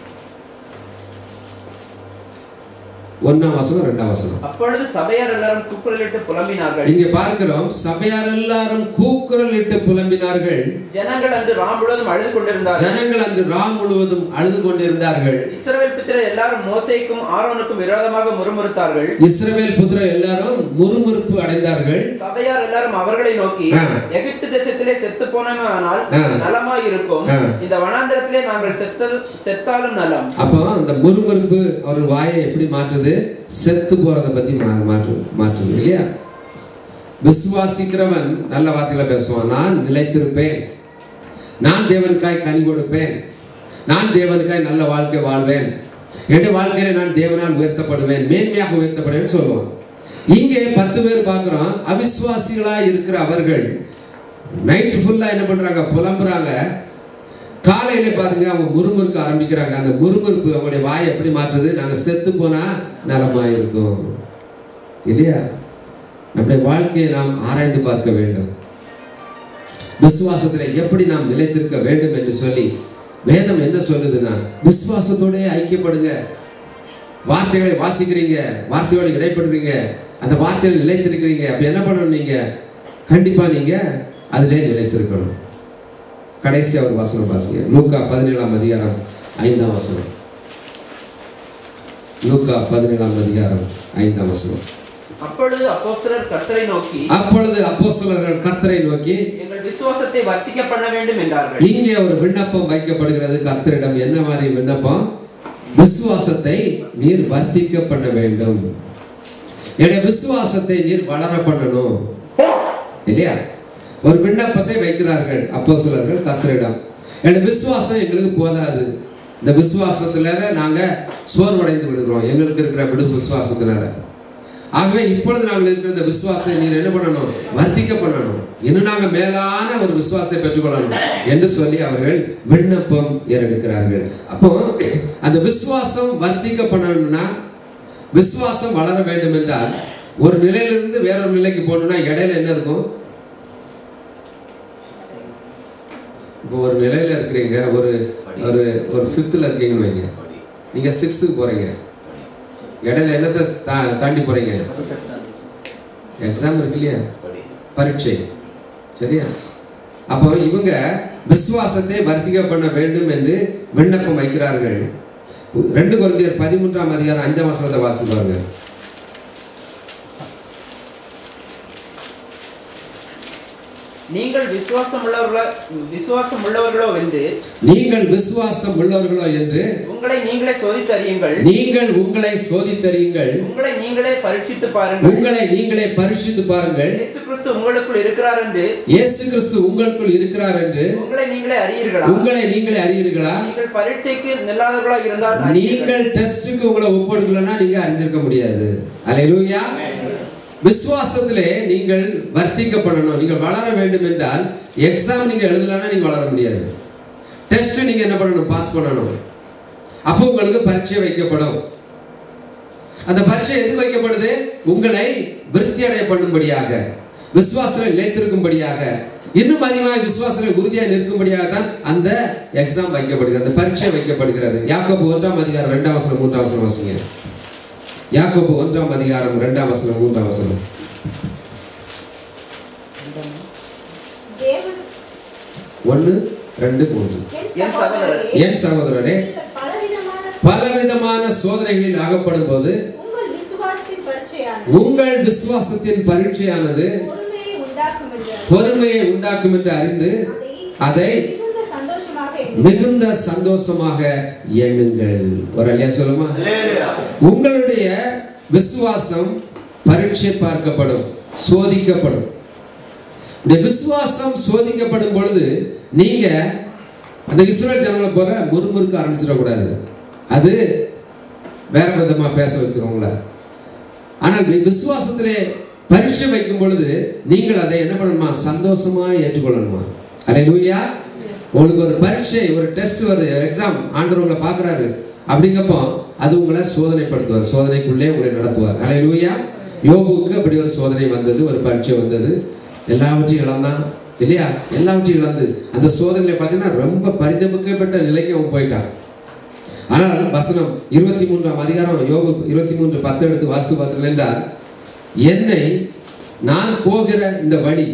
Speaker 1: ஒன்னாம் வசனம் ரெண்டாம் வசனம்
Speaker 2: அப்பொழுது சபையார் எல்லாரும் கூக்குரலிட்டு புலம்பினார்கள்
Speaker 1: இங்க பார்க்கிறோம் சபையார் எல்லாரும் கூக்குரல் இட்டு புலம்பினார்கள்
Speaker 2: ஜனங்கள் அன்று ராம் முழுவதும் அழுது கொண்டிருந்தார்கள்
Speaker 1: ஜனங்கள் அன்று ராம் முழுவதும் அழுது கொண்டிருந்தார்கள்
Speaker 2: இஸ்ரவேல் புத்திரர் எல்லாரும் மோசேக்கும் ஆரோனுக்கும் விரோதமாக முறுமுறுத்தார்கள்
Speaker 1: இஸ்ரவேல் புத்திரர் எல்லாரும் முறுமுறுப்பு அடைந்தார்கள்
Speaker 2: சபையார் எல்லாரும் அவர்களை நோக்கி
Speaker 1: ஆ.
Speaker 2: எகிப்து தேசத்திலே செத்து போனோமானால்
Speaker 1: ஆ.
Speaker 2: நலமாய் இருக்கும்
Speaker 1: ஆ.
Speaker 2: இந்த வனாந்திரத்திலே நாங்கள் செத்தது செத்தாலும் நலம்
Speaker 1: அப்போ அந்த முறுமுறுப்பு அவர் வாயை எப்படி மாற்றுது செத்து போறதை பத்தி மா- மாற்று மாற்றுது இல்லையா விசுவாசிக்கிறவன் நல்ல வார்த்தையில பேசுவான் நான் நிலைத்திருப்பேன் நான் தேவனுக்காய் கனி கொடுப்பேன் நான் தேவனுக்காய் நல்ல வாழ்க்கை வாழ்வேன் என்னுடைய வாழ்க்கையில நான் தேவனால் உயர்த்தப்படுவேன் மேன்மையாக உயர்த்தப்படுவேன் சொல்லுவான் இங்கே பத்து பேர் பார்க்கிறோம் அவிசுவாசிகளா இருக்கிற அவர்கள் நைட் ஃபுல்லா என்ன பண்றாங்க புலம்புறாங்க காலையில பாருங்க அவங்க முறுமுறுக்க ஆரம்பிக்கிறாங்க அந்த முறுமுறுப்பு அவங்களுடைய வாய் எப்படி மாற்றுது நாங்க செத்து போனா நலமா இருக்கும் இல்லையா நம்முடைய வாழ்க்கையை நாம் ஆராய்ந்து பார்க்க வேண்டும் விசுவாசத்துல எப்படி நாம் நிலைத்திருக்க வேண்டும் என்று சொல்லி வேதம் என்ன சொல்லுதுன்னா விசுவாசத்தோட ஐக்கியப்படுங்க வார்த்தைகளை வாசிக்கிறீங்க வார்த்தையோடு இடைப்படுறீங்க அந்த வார்த்தையில் நிலைத்திருக்கிறீங்க அப்ப என்ன பண்ணணும் நீங்க கண்டிப்பா நீங்க அதிலே நிலைத்திருக்கணும் கடைசி ஒரு வசனம் வாசிங்க லூக்கா பதினேழாம் அதிகாரம் ஐந்தாம் வசனம் லூக்கா பதினேழாம் அதிகாரம் ஐந்தாம் வசனம்
Speaker 2: அப்பொழுது அப்போஸ்தலர் கர்த்தரை நோக்கி
Speaker 1: அப்பொழுது அப்போஸ்தலர்கள் கர்த்தரை நோக்கி
Speaker 2: எங்கள் விசுவாசத்தை வர்த்திக்க பண்ண வேண்டும் என்றார்கள்
Speaker 1: இங்கே ஒரு விண்ணப்பம் வைக்கப்படுகிறது கர்த்தரிடம் என்ன மாதிரி விண்ணப்பம் விசுவாசத்தை நீர் வர்த்திக்க பண்ண வேண்டும் என்னுடைய விசுவாசத்தை நீர் வளர பண்ணணும் இல்லையா ஒரு விண்ணப்பத்தை வைக்கிறார்கள் அப்போஸ்தலர்கள் கர்த்தரிடம் என்னுடைய விசுவாசம் எங்களுக்கு போதாது இந்த விசுவாசத்துல நாங்க சோர்வடைந்து விடுகிறோம் எங்களுக்கு இருக்கிற விடு விசுவாசத்தினால ஆகவே இப்பொழுது நாங்கள் இருக்கிற இந்த விசுவாசத்தை நீர் என்ன பண்ணணும் வர்த்திக்க பண்ணணும் இன்னும் நாங்கள் மேலான ஒரு விசுவாசத்தை பெற்றுக்கொள்ளணும் என்று சொல்லி அவர்கள் விண்ணப்பம் ஏறெடுக்கிறார்கள் அப்போ அந்த விசுவாசம் வர்த்திக்க பண்ணணும்னா விசுவாசம் வளர வேண்டும் என்றால் ஒரு நிலையிலிருந்து வேறொரு நிலைக்கு போகணும்னா இடையில என்ன இருக்கும் இப்போ ஒரு நிலையில இருக்கிறீங்க ஒரு ஒரு ஒரு ஃபிஃப்த்தில் இருக்கீங்கன்னு வைங்க நீங்க சிக்ஸ்த்துக்கு போறீங்க இடையில என்னத்தை தா- தாண்டி போறீங்க எக்ஸாம் இருக்கு இல்லையா பரீட்சை சரியா அப்போ இவங்க விசுவாசத்தை வர்த்திக்க பண்ண வேண்டும் என்று விண்ணப்பம் வைக்கிறார்கள் ரெண்டு குழந்தையர் பதிமூன்றாம் அதிகாரம் அஞ்சாம் வசனத்தை வாசிப்பாங்க
Speaker 2: நீங்கள் விசுவாசம் உள்ளவர்களோ விசுவாசம் உள்ளவர்களோ என்று
Speaker 1: நீங்கள் விசுவாசம் உள்ளவர்களோ என்று
Speaker 2: உங்களை நீங்களே சோதித்தறியுங்கள்
Speaker 1: நீங்கள் உங்களை சோதித்தறியுங்கள்
Speaker 2: உங்களை நீங்களே பரீட்சித்து பாருங்கள்
Speaker 1: உங்களை நீங்களே பரிசுத்து பாருங்கள்
Speaker 2: இயேசு கிறிஸ்து உங்களுக்குள் இருக்கிறார் என்று
Speaker 1: இயேசு கிறிஸ்து உங்களுக்குள் இருக்கிறார் என்று
Speaker 2: உங்களை நீங்களே அறியீர்களா
Speaker 1: உங்களை நீங்களே அறியீர்களா
Speaker 2: நீங்கள் பரீட்சைக்கு நில்லாதவர்களா இருந்தால் அறியீர்கள்.
Speaker 1: நீங்கள் டெஸ்டுக்கு உங்களை ஒப்படுக்கலன்னா நீங்க அறிஞ்சிருக்க முடியாது அல்லேலூயா விசுவாசத்திலே நீங்கள் வர்த்திக்கப்படணும் நீங்கள் வளர வேண்டும் என்றால் எக்ஸாம் நீங்க எழுதலைன்னா நீங்க வளர முடியாது டெஸ்ட் நீங்க என்ன பண்ணணும் பாஸ் பண்ணணும் அப்போ உங்களுக்கு பரீட்சை வைக்கப்படும் அந்த பரீட்சை எது வைக்கப்படுது உங்களை விருத்தி அடைய பண்ணும்படியாக விசுவாசத்தில் நிலைத்திருக்கும்படியாக இன்னும் அதிகமாக விசுவாசத்தில் உறுதியாக நிற்கும்படியாக தான் அந்த எக்ஸாம் வைக்கப்படுகிறது அந்த பரீட்சை வைக்கப்படுகிறது யாக்கோபு ஒன்றாம் அதிகாரம் இரண்டாம் வசனம் மூன்றாம் வசனம் வாசிங்க யாக்கோபு ஒன்றாம் அதிகாரம் இரண்டாம் வசனம் மூன்றாம் வசனம்
Speaker 3: தேவன்
Speaker 1: ஒன்று ரெண்டு மூன்று
Speaker 2: என் சகோதரரே,
Speaker 1: என் சகோதரரே
Speaker 3: நீங்கள் பலவிதமான
Speaker 1: பலவிதமான சோதனைகளில் அகப்படும் போது
Speaker 3: உங்கள் விசுவாசத்தின் பரீட்சையானது
Speaker 1: உங்கள் விசுவாசத்தின் பரீட்சையானது
Speaker 3: பொறுமையை உண்டாக்கும் என்று
Speaker 1: பொறுமையை உண்டாக்கும் என்று அறிந்து அதை
Speaker 3: மிகுந்த சந்தோஷமாக எண்ணி
Speaker 1: மிகுந்த சந்தோஷமாக எண்ணுங்கள் ஒரு அல்லையா சொல்லுமா உங்களுடைய விசுவாசம் பரீட்சை பார்க்கப்படும் சோதிக்கப்படும் இந்த விசுவாசம் சோதிக்கப்படும் பொழுது நீங்க அந்த இஸ்ரேல் ஜனங்களை போல முறுமுறுக்க ஆரம்பிச்சிடக்கூடாது அது வேற விதமா பேச வச்சிருவங்கள ஆனால் வி- விசுவாசத்திலே பரீட்சை வைக்கும் பொழுது நீங்கள் அதை என்ன பண்ணணுமா சந்தோஷமா ஏற்றுக்கொள்ளணுமா அல்லேலூயா உங்களுக்கு ஒரு பரீட்சை ஒரு டெஸ்ட் வருது எக்ஸாம் ஆண்டவர் உங்களை பார்க்குறாரு அப்படிங்கப்போ அது உங்களை சோதனைப்படுத்துவார் சோதனைக்குள்ளே உங்களை நடத்துவார் அல்லேலூயா யோபுவுக்கு அப்படி ஒரு சோதனை வந்தது ஒரு பரீட்சை வந்தது எல்லாவற்றையும் இழந்தான் இல்லையா எல்லாவற்றையும் இழந்து அந்த சோதனையில பார்த்தீங்கன்னா ரொம்ப பரிதபிக்கப்பட்ட நிலைக்கு அவன் போயிட்டான் ஆனால் வசனம் இருபத்தி மூன்றாம் அதிகாரம் யோபு இருபத்தி மூன்று பத்து எடுத்து வாஸ்து பார்த்தீர்கள் என்றால் என்னை நான் போகிற இந்த வழி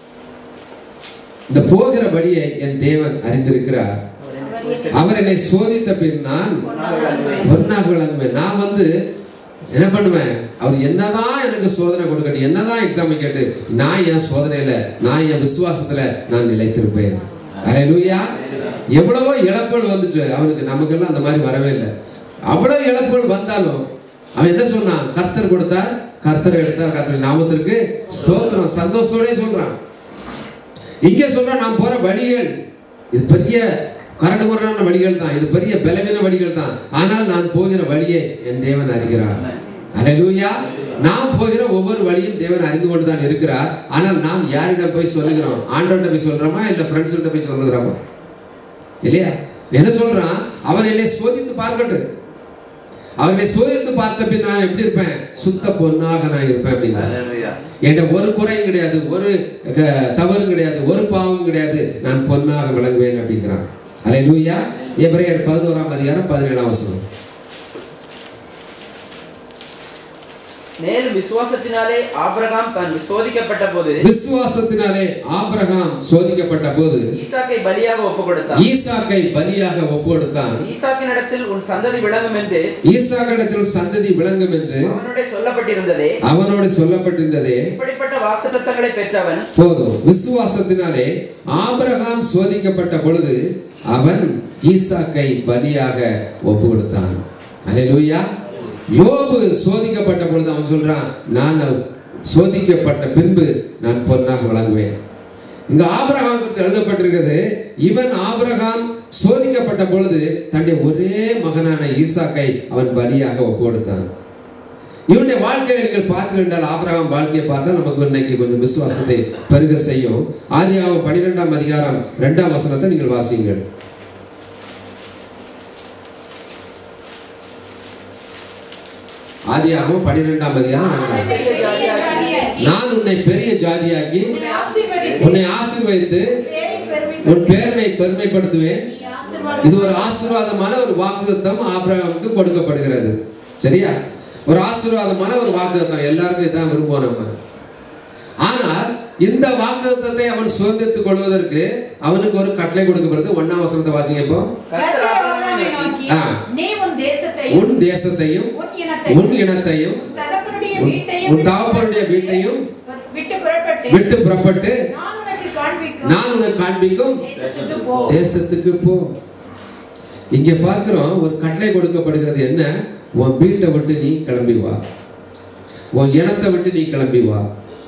Speaker 1: இந்த போகிற வழியை என் தேவன் அறிந்திருக்கிறார் அவர் என்னை சோதித்த பின் நான் பொன்னாக விளங்குவேன் நான் வந்து என்ன பண்ணுவேன் அவர் என்னதான் எனக்கு சோதனை கொடுக்கட்டும் என்னதான் எக்ஸாம் கேட்டு நான் என் சோதனையில நான் என் விசுவாசத்துல நான் நிலைத்திருப்பேன் அல்லேலூயா எவ்வளவோ இழப்புகள் வந்துச்சு அவனுக்கு நமக்கெல்லாம் அந்த மாதிரி வரவே இல்லை அவ்வளவு இழப்புகள் வந்தாலும் அவன் என்ன சொன்னான் கர்த்தர் கொடுத்தார் கர்த்தர் எடுத்தார் கர்த்தர் நாமத்திற்கு ஸ்தோத்திரம் சந்தோஷத்தோடே சொல்றான் இங்கே சொல்ற நான் போற வழிகள் இது பெரிய கரடு முரடான வழிகள் தான் இது பெரிய பலவீன வழிகள் தான் ஆனால் நான் போகிற வழியை என் தேவன் அறிகிறார் அல்லேலூயா நாம் போகிற ஒவ்வொரு வழியும் தேவன் அறிந்து கொண்டு தான் இருக்கிறார் ஆனால் நாம் யாரிடம் போய் சொல்லுகிறோம் ஆண்டவர்கிட்ட போய் சொல்றோமா இல்ல ஃப்ரெண்ட்ஸ்கிட்ட போய் சொல்லுகிறோமா இல்லையா என்ன சொல்றான் அவர் என்னை சோதித்து பார்க்கட்டும் அவரை சோதித்து பார்த்த பின் நான் எப்படி இருப்பேன் சுத்த பொன்னாக நான் இருப்பேன் அப்படின்னா என்கிட்ட ஒரு குறையும் கிடையாது ஒரு க- தவறும் கிடையாது ஒரு பாவம் கிடையாது நான் பொன்னாக விளங்குவேன் அப்படிங்கிறான் அலை லூயா எபிரேயர் பதினோராம் அதிகாரம் பதினேழாம் வசனம்
Speaker 2: மேலும் விசுவாசத்தினாலே ஆபிரகாம் தான் சோதிக்கப்பட்ட போது
Speaker 1: விசுவாசத்தினாலே ஆபிரகாம் சோதிக்கப்பட்ட போது
Speaker 2: ஈசாக்கை பலியாக ஒப்பு கொடுத்தான்
Speaker 1: ஈசாக்கை பலியாக ஒப்புக்கொடுத்தான்
Speaker 2: ஈசாக்கினிடத்தில் உன் சந்ததி விளங்கும் என்று
Speaker 1: ஈசாக்கிடத்தில் சந்ததி விளங்கும் என்று
Speaker 2: அவனுடைய சொல்லப்பட்டிருந்ததே
Speaker 1: அவனோடு சொல்லப்பட்டிருந்ததே
Speaker 2: இப்படிப்பட்ட வாக்குத்தத்தங்களை பெற்றவன்
Speaker 1: போதும் விசுவாசத்தினாலே ஆபிரகாம் சோதிக்கப்பட்ட பொழுது அவன் ஈசாக்கை பலியாக ஒப்பு கொடுத்தான் அல்லேலூயா யோபு சோதிக்கப்பட்ட பொழுது அவன் சொல்றான் நான் சோதிக்கப்பட்ட பின்பு நான் பொன்னாக விளங்குவேன் இங்க ஆபிரகாம் குறித்து எழுதப்பட்டிருக்கிறது இவன் ஆபிரகாம் சோதிக்கப்பட்ட பொழுது தன்னுடைய ஒரே மகனான ஈசாக்கை அவன் பலியாக ஒப்பு கொடுத்தான் இவனுடைய வாழ்க்கையை நீங்கள் பார்த்து என்றால் ஆபிரகாம் வாழ்க்கையை பார்த்தால் நமக்கு இன்னைக்கு கொஞ்சம் விசுவாசத்தை பெருக செய்யும் ஆதியாகமம் பனிரெண்டாம் அதிகாரம் இரண்டாம் வசனத்தை நீங்கள் வாசியுங்கள் ஆதியாகமம் பனிரெண்டாம் அதிகாரம் இரண்டாம்
Speaker 2: பெரிய ஜாதியாக்கி,
Speaker 1: நான் உன்னை பெரிய ஜாதியாக்கி
Speaker 4: உன்னை ஆசீர்வதித்து
Speaker 1: உன்னை ஆசீர்வதித்து
Speaker 4: பேரை பெருமைப்படுத்தி
Speaker 1: உன் பேர்மை பெருமைப்படுத்துவேன்
Speaker 4: நீ ஆசீர்வாதம்
Speaker 1: இது ஒரு ஆசீர்வாதமான ஒரு வாக்குத்தம் ஆபிரகாமுக்கு கொடுக்கப்படுகிறது சரியா ஒரு ஆசீர்வாதமான ஒரு வாக்குத்தம் எல்லாருக்கும் இதான் விரும்புவோம் நம்ம ஆனால் இந்த வாக்குத்தத்தை அவன் சுதந்திரத்துக் கொள்வதற்கு அவனுக்கு ஒரு கட்டளை கொடுக்கப்படுது ஒன்னாம் வசனத்தை வாசிங்க இப்போ
Speaker 2: கர்த்தர்
Speaker 4: கர்த்தர்
Speaker 2: ஆபிரகாமை
Speaker 4: ஆபிரகாமை
Speaker 2: நோக்கி,
Speaker 4: நோக்கி,
Speaker 1: ஆ.
Speaker 4: நீ உன் தேசத்தையும்
Speaker 1: உன் தேசத்தையும்
Speaker 4: உன் இனத்தையும்
Speaker 1: உன் இனத்தையும்
Speaker 4: உன் தகப்பனுடைய
Speaker 1: உன்
Speaker 4: வீட்டையும்
Speaker 1: உன் தகப்பனுடைய வீட்டையும்
Speaker 4: விட்டு புறப்பட்டு
Speaker 1: விட்டு புறப்பட்டு
Speaker 4: நான் உனக்கு காண்பிக்கும்
Speaker 1: நான் உனக்கு காண்பிக்கும்
Speaker 4: தேசத்துக்கு போ
Speaker 1: தேசத்துக்கு போ இங்க பார்க்கிறோம் ஒரு கட்டளை கொடுக்கப்படுகிறது என்ன உன் வீட்டை விட்டு நீ கிளம்பி வா உன் இனத்தை விட்டு நீ கிளம்பி வா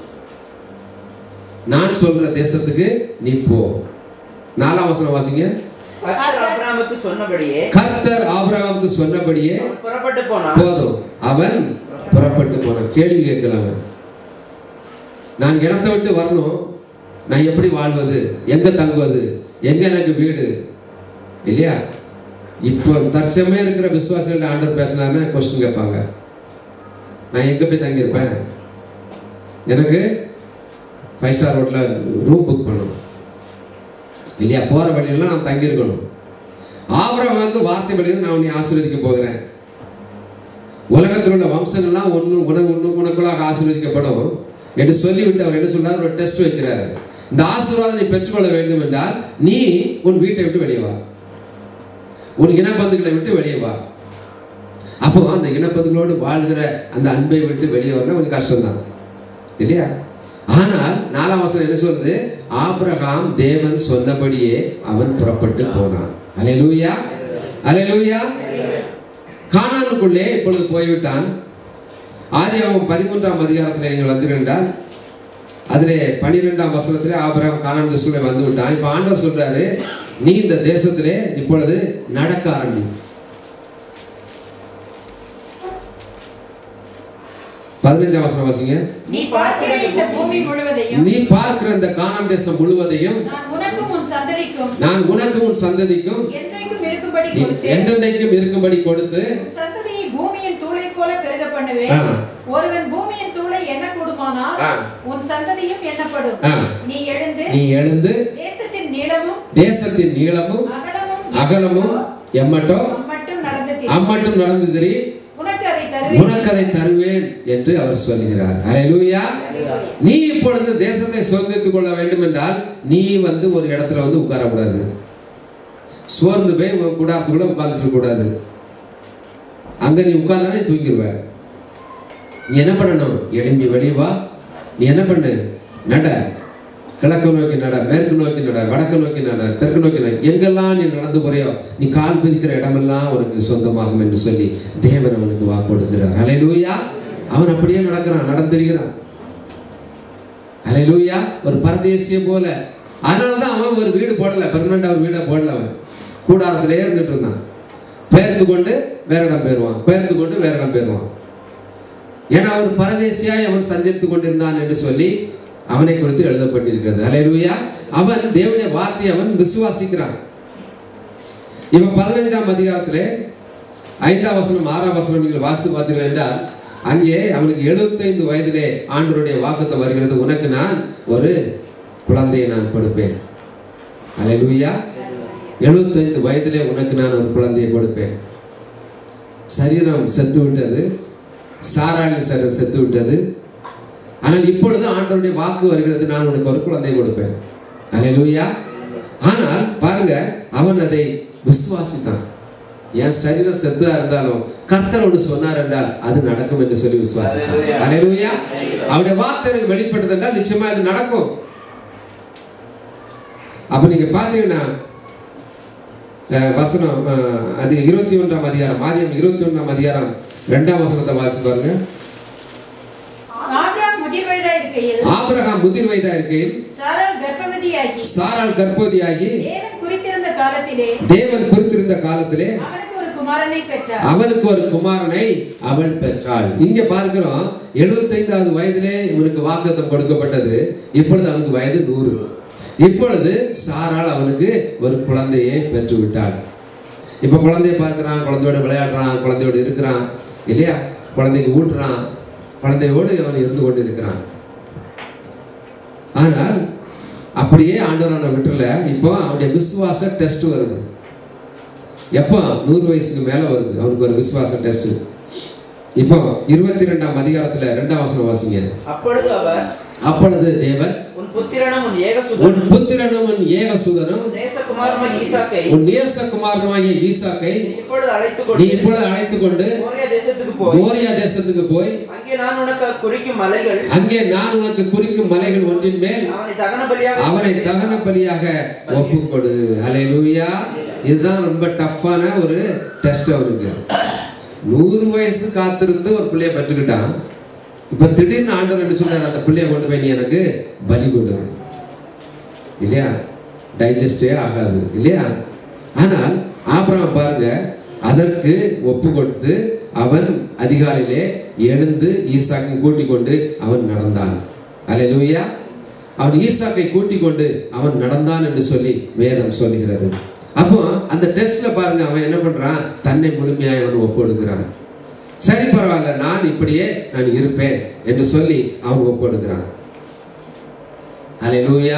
Speaker 1: நான் சொல்ற தேசத்துக்கு நீ போ நாலாம் வசனம் வாசிங்க
Speaker 2: கர்த்தர் ஆபிரகாமுக்கு சொன்னபடியே
Speaker 1: கர்த்தர் ஆபிரகாமுக்கு சொன்னபடியே
Speaker 2: அவன் புறப்பட்டு போனான்
Speaker 1: போதும் அவன் புறப்பட்டு போனான் கேள்வி கேட்கலாங்க நான் இடத்தை விட்டு வரணும் நான் எப்படி வாழ்வது எங்க தங்குவது எங்க எனக்கு வீடு இல்லையா இப்போ தற்சமே இருக்கிற விசுவாசிகள் ஆண்டர் பேசினாருன்னா கொஸ்டின் கேட்பாங்க நான் எங்க போய் தங்கியிருப்பேன் எனக்கு ஃபைவ் ஸ்டார் ஹோட்டலில் ரூம் புக் பண்ணணும் இல்லையா போற வழியெல்லாம் நான் தங்கியிருக்கணும் ஆபரவாக்கு வார்த்தை வழியில் நான் உன்னை ஆசீர்வதிக்க போகிறேன் உலகத்தில் உள்ள வம்சங்கள்லாம் ஒன்று உனக்கு ஒன்று உனக்குள்ளாக ஆசீர்வதிக்கப்படும் என்று சொல்லிவிட்டு அவர் என்ன சொல்றார் ஒரு டெஸ்ட் வைக்கிறாரு இந்த ஆசீர்வாதம் நீ பெற்றுக்கொள்ள வேண்டும் என்றால் நீ உன் வீட்டை விட்டு வெளியே வா உன் இனப்பந்துகளை விட்டு வெளியே வா அப்போ அந்த இனப்பந்துகளோடு வாழ்கிற அந்த அன்பை விட்டு வெளியே வரணும் கொஞ்சம் கஷ்டம்தான் இல்லையா ஆனால் நாலாம் வசனம் என்ன சொல்றது ஆபிரகாம் தேவன் சொன்னபடியே அவன் புறப்பட்டு போனான் அலையலூயா அலையலூயா கானானுக்குள்ளே இப்பொழுது போய்விட்டான் ஆதி அவன் பதிமூன்றாம் அதிகாரத்தில் நீங்கள் வந்திருந்தால் அதிலே பனிரெண்டாம் வசனத்திலே ஆபிரகாம் கானான் தேசத்திலே வந்து விட்டான் இப்ப ஆண்டவர் சொல்றாரு நீ இந்த தேசத்திலே இப்பொழுது நடக்க ஆரம்பி பதினஞ்சாம் வசனம் வாசிங்க
Speaker 4: நீ பார்க்கிற இந்த பூமி முழுவதையும்
Speaker 1: நீ பார்க்கிற இந்த கானான் தேசம் முழுவதையும்
Speaker 4: நான் உனக்கும் உன் சந்ததிக்கும்
Speaker 1: நான் உனக்கு உன் சந்ததிக்கும்
Speaker 4: என்றைக்கும் இருக்கும்படி
Speaker 1: நீ
Speaker 4: கொடுத்தேன்
Speaker 1: என்றென்றைக்கும் இருக்கும்படி கொடுத்து
Speaker 4: உன் சந்ததியை பூமியின் தூளை போல பெருக பண்ணுவேன்
Speaker 1: ஆ.
Speaker 4: ஒருவன் பூமியின் தூளை எண்ணக்கூடுமானால்
Speaker 1: ஆ.
Speaker 4: உன் சந்ததியும் எண்ணப்படும்
Speaker 1: ஆ.
Speaker 4: நீ எழுந்து
Speaker 1: நீ எழுந்து
Speaker 4: தேசத்தின் நீளமும்
Speaker 1: தேசத்தின் நீளமும்
Speaker 4: அகலமும்
Speaker 1: அகலமும் எம்மட்டோ
Speaker 4: மட்டும் நடந்து திரி.
Speaker 1: அம்மட்டும் நடந்து திரி
Speaker 4: உனக்கு அதை தருவேன்
Speaker 1: உனக்கு அதை தருவேன் என்று அவர் சொல்கிறார் அல்லேலூயா நீ இப்பொழுது தேசத்தை சுதந்திரித்துக் கொள்ள வேண்டும் என்றால் நீ வந்து ஒரு இடத்துல வந்து உட்காரக்கூடாது சோர்ந்து போய் உன் கூடாரத்துக்குள்ள உட்கார்ந்துட்டு இருக்க கூடாது அங்க நீ உட்கார்ந்தானே தூங்கிடுவ நீ என்ன பண்ணணும் எழும்பி வெளியே வா நீ என்ன பண்ணு நட கிழக்கு நோக்கி நட மேற்கு நோக்கி நட வடக்கு நோக்கி நட தெற்கு நோக்கி நட எங்கெல்லாம் நீ நடந்து போறியோ நீ கால் பிதிக்கிற இடமெல்லாம் உனக்கு சொந்தமாகும் என்று சொல்லி தேவன் அவனுக்கு வாக்கு கொடுக்கிறார் அலையலூயா அவன் அப்படியே நடக்கிறான் நடந்திருக்கிறான் அலையலூயா ஒரு பரதேசிய போல அதனால தான் அவன் ஒரு வீடு போடல பெர்மனண்டா ஒரு வீடை போடல அவன் கூடாரத்திலே இருந்துட்டு இருந்தான் பெயர்த்து கொண்டு வேற இடம் போயிருவான் பெயர்த்து கொண்டு வேற இடம் போயிருவான் ஏன்னா அவர் பரதேசியாய் அவன் சஞ்சரித்துக் கொண்டிருந்தான் என்று சொல்லி அவனை குறித்து எழுதப்பட்டிருக்கிறது அலையலூயா அவன் தேவனுடைய வார்த்தையை அவன் விசுவாசிக்கிறான் இவன் பதினைஞ்சாம் அதிகாரத்திலே ஐந்தாம் வசனம் ஆறாம் வசனம் நீங்கள் வாசித்து பார்த்தீர்கள் என்றால் அங்கே அவனுக்கு எழுபத்தைந்து வயதிலே ஆண்டவருடைய வாக்குத்தம் வருகிறது உனக்கு நான் ஒரு குழந்தையை நான் கொடுப்பேன் அலையலூயா எழுபத்தைந்து வயதிலே உனக்கு நான் ஒரு குழந்தையை கொடுப்பேன் சரீரம் செத்து விட்டது சாராளின் சரீரம் செத்து விட்டது ஆனால் இப்பொழுது ஆண்டவருடைய வாக்கு வருகிறது நான் உனக்கு ஒரு குழந்தை கொடுப்பேன் அல்லேலூயா ஆனால் பாருங்க அவன் அதை விசுவாசித்தான் என் சரீரம் செத்தா இருந்தாலும் கர்த்தர் ஒன்று சொன்னார் என்றால் அது நடக்கும் என்று சொல்லி விசுவாசித்தான் அல்லேலூயா அவருடைய வார்த்தை எனக்கு வெளிப்பட்டது என்றால் நிச்சயமா அது நடக்கும் அப்ப நீங்க பாத்தீங்கன்னா அஹ், வசனம் அஹ், அது இருபத்தி ஒன்றாம் அதிகாரம் ஆதியம் இருபத்தி ஒன்றாம் அதிகாரம் ரெண்டாம் வசனத்தை வாசி பாருங்க
Speaker 4: ஆபிரகாம் முதிர் வயதா இருக்கையில்
Speaker 1: ஆபிரகாம் முதிர் வயதா இருக்கையில்
Speaker 4: சாராள் கர்ப்பவதியாகி
Speaker 1: சாராள் கர்ப்பவதியாகி
Speaker 4: தேவன் குறித்திருந்த காலத்திலே
Speaker 1: தேவன் குறித்திருந்த காலத்திலே
Speaker 4: அவனுக்கு ஒரு குமாரனை பெற்றார்
Speaker 1: அவனுக்கு ஒரு குமாரனை அவள் பெற்றாள் இங்க பார்க்கிறோம் எழுபத்தைந்தாவது வயதிலே இவனுக்கு வாக்குத்தம் கொடுக்கப்பட்டது இப்பொழுது அவனுக்கு வயது நூறு இப்பொழுது சாராள் அவனுக்கு ஒரு குழந்தையை பெற்று விட்டாள் இப்ப குழந்தையை பார்க்கிறான் குழந்தையோட விளையாடுறான் குழந்தையோடு இருக்கிறான் இல்லையா குழந்தைக்கு ஊட்டுறான் குழந்தையோடு அவன் இருந்து கொண்டு இருக்கிறான் ஆனால் அப்படியே ஆண்டவர் அவனை விட்டுல இப்போ அவனுடைய விசுவாச டெஸ்ட் வருது எப்போ நூறு வயசுக்கு மேல வருது அவனுக்கு ஒரு விசுவாச டெஸ்ட் இப்போ இருபத்தி ரெண்டாம் அதிகாரத்துல ரெண்டாம் வசனம் வாசிங்க
Speaker 2: அப்பொழுது அவர்
Speaker 1: அப்பொழுது தேவன்
Speaker 2: உன் புத்திரனும் உன்
Speaker 1: உன்
Speaker 2: ஏகசுதனும்
Speaker 1: புத்திரனும் உன் ஏகசுதனும்
Speaker 2: உன் நேசகுமாரனும் ஈசாக்கை
Speaker 1: உன் நேசகுமாரனாகிய ஈசாக்கை
Speaker 2: நீ இப்பொழுது அழைத்துக்
Speaker 1: நீ
Speaker 2: கொண்டு
Speaker 1: இப்பொழுது அழைத்துக் கொண்டு
Speaker 2: மோரியா தேசத்துக்கு போய்
Speaker 1: மோரியா தேசத்துக்கு போய்
Speaker 2: அங்கே நான் உனக்கு குறிக்கும் மலைகள்
Speaker 1: அங்கே நான் உனக்கு குறிக்கும் மலைகள் ஒன்றின் மேல்
Speaker 2: அவனை தகன பலியாக
Speaker 1: அவனை தகன பலியாக ஒப்புக்கொடு ஹalleluya இதுதான் ரொம்ப டஃப்பான ஒரு டெஸ்ட் அவனுக்கு நூறு வயசு காத்திருந்து ஒரு பிள்ளைய பெற்றுக்கிட்டான் இப்ப திடீர்னு ஆண்டவர் என்ன சொல்றாரு அந்த பிள்ளைய கொண்டு போய் நீ எனக்கு பலி கொடு இல்லையா டைஜஸ்டே ஆகாது இல்லையா ஆனால் ஆபிரகாம் பாருங்க அதற்கு ஒப்பு கொடுத்து அவன் அதிகாலையிலே எழுந்து ஈசாக்கை கூட்டிக் கொண்டு அவன் நடந்தான் அல்லேலூயா அவன் ஈசாக்கை கூட்டிக் கொண்டு அவன் நடந்தான் என்று சொல்லி வேதம் சொல்லுகிறது அப்போ அந்த டெஸ்ட்ல பாருங்க அவன் என்ன பண்றான் தன்னை முழுமையாய் அவன் ஒப்பு கொடுக்கிறான் சரி பரவாயில்ல நான் இப்படியே நான் இருப்பேன் என்று சொல்லி அவன் ஒப்பு கொடுக்கிறான் அல்லேலூயா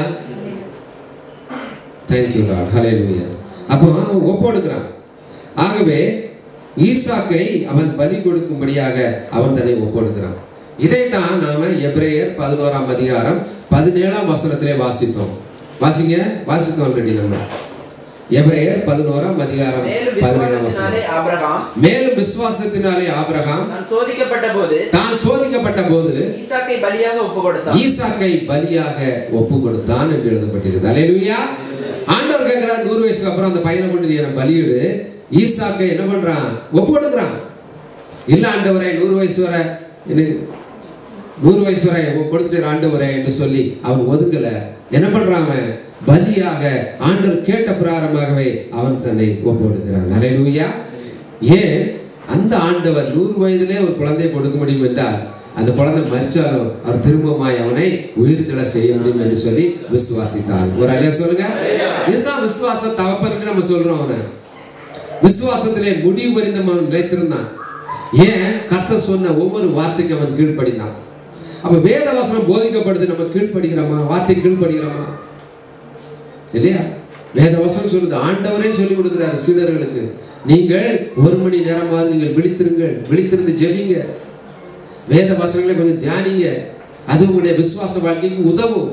Speaker 1: தேங்க்யூ லார்ட் ஹalleluya அப்போ அவன் ஒப்போடுக்கிறான் ஆகவே ஈசாக்கை அவன் பலி கொடுக்கும்படியாக அவன் தன்னை ஒப்போடுக்கிறான் இதைத்தான் நாம எபிரேயர் பதினோராம் அதிகாரம் பதினேழாம் வசனத்திலே வாசித்தோம் வாசிங்க வாசித்தோம் ஆல்ரெடி நம்ம எபிரேயர் பதினோராம் அதிகாரம்
Speaker 2: மேலும்
Speaker 1: பதினேழாம்
Speaker 2: விசுவாசத்தினாலே
Speaker 1: வசனம்
Speaker 2: ஆபிரகாம்
Speaker 1: மேலும் விசுவாசத்தினாலே ஆபிரகாம்
Speaker 2: நான் சோதிக்கப்பட்ட போது
Speaker 1: தான் சோதிக்கப்பட்ட போது
Speaker 2: ஈசாக்கை பலியாக ஒப்பு கொடுத்தான்
Speaker 1: ஈசாக்கை பலியாக ஒப்பு கொடுத்தான் என்று எழுதப்பட்டிருக்கு அல்லேலூயா ஆண்டவர் கேட்கிறார் நூறு வயசுக்கு அப்புறம் அந்த பையனை கொண்டு நீ எனக்கு பலியிடு ஈசாக்கை என்ன பண்றான் ஒப்பு கொடுக்குறான் இல்ல ஆண்டவரே நூறு வயசு வரை என்ன- நூறு வயசு வரை கொடுத்துட்டு ஆண்டவரே என்று சொல்லி அவன் ஒதுக்கல என்ன பண்றான் அவன் பலியாக ஆண்டவர் கேட்ட பிரகாரமாகவே அவன் தன்னை ஒப்பு கொடுக்கிறான் அல்லேலூயா ஏன் அந்த ஆண்டவர் நூறு வயதிலே ஒரு குழந்தையை கொடுக்க முடியும் என்றால் அந்த குழந்தை மறிச்சாலும் அவர் திரும்பமாய் அவனை உயிர்த்தெழ செய்ய முடியும் என்று சொல்லி விசுவாசித்தான் ஒரு அல்லையா சொல்லுங்க இதுதான் விசுவாச தகப்பன்னு நம்ம சொல்றோம் அவனை விசுவாசத்திலே முடிவு பரிந்தம் அவன் நிலைத்திருந்தான் ஏன் கர்த்தர் சொன்ன ஒவ்வொரு வார்த்தைக்கு அவன் கீழ்ப்படிந்தான் அப்ப வேத வசனம் போதிக்கப்படுது நம்ம கீழ்ப்படுகிறோமா வார்த்தை கீழ்ப்படுகிறோமா இல்லையா வேத வசனம் சொல்லுது ஆண்டவரே சொல்லி கொடுக்கிறாரு சீடர்களுக்கு நீங்கள் ஒரு மணி நேரமாவது நீங்கள் விழித்திருங்கள் விழித்திருந்து ஜெபிங்க வேத வசனங்களை கொஞ்சம் தியானிங்க அது உங்களுடைய விசுவாச வாழ்க்கைக்கு உதவும்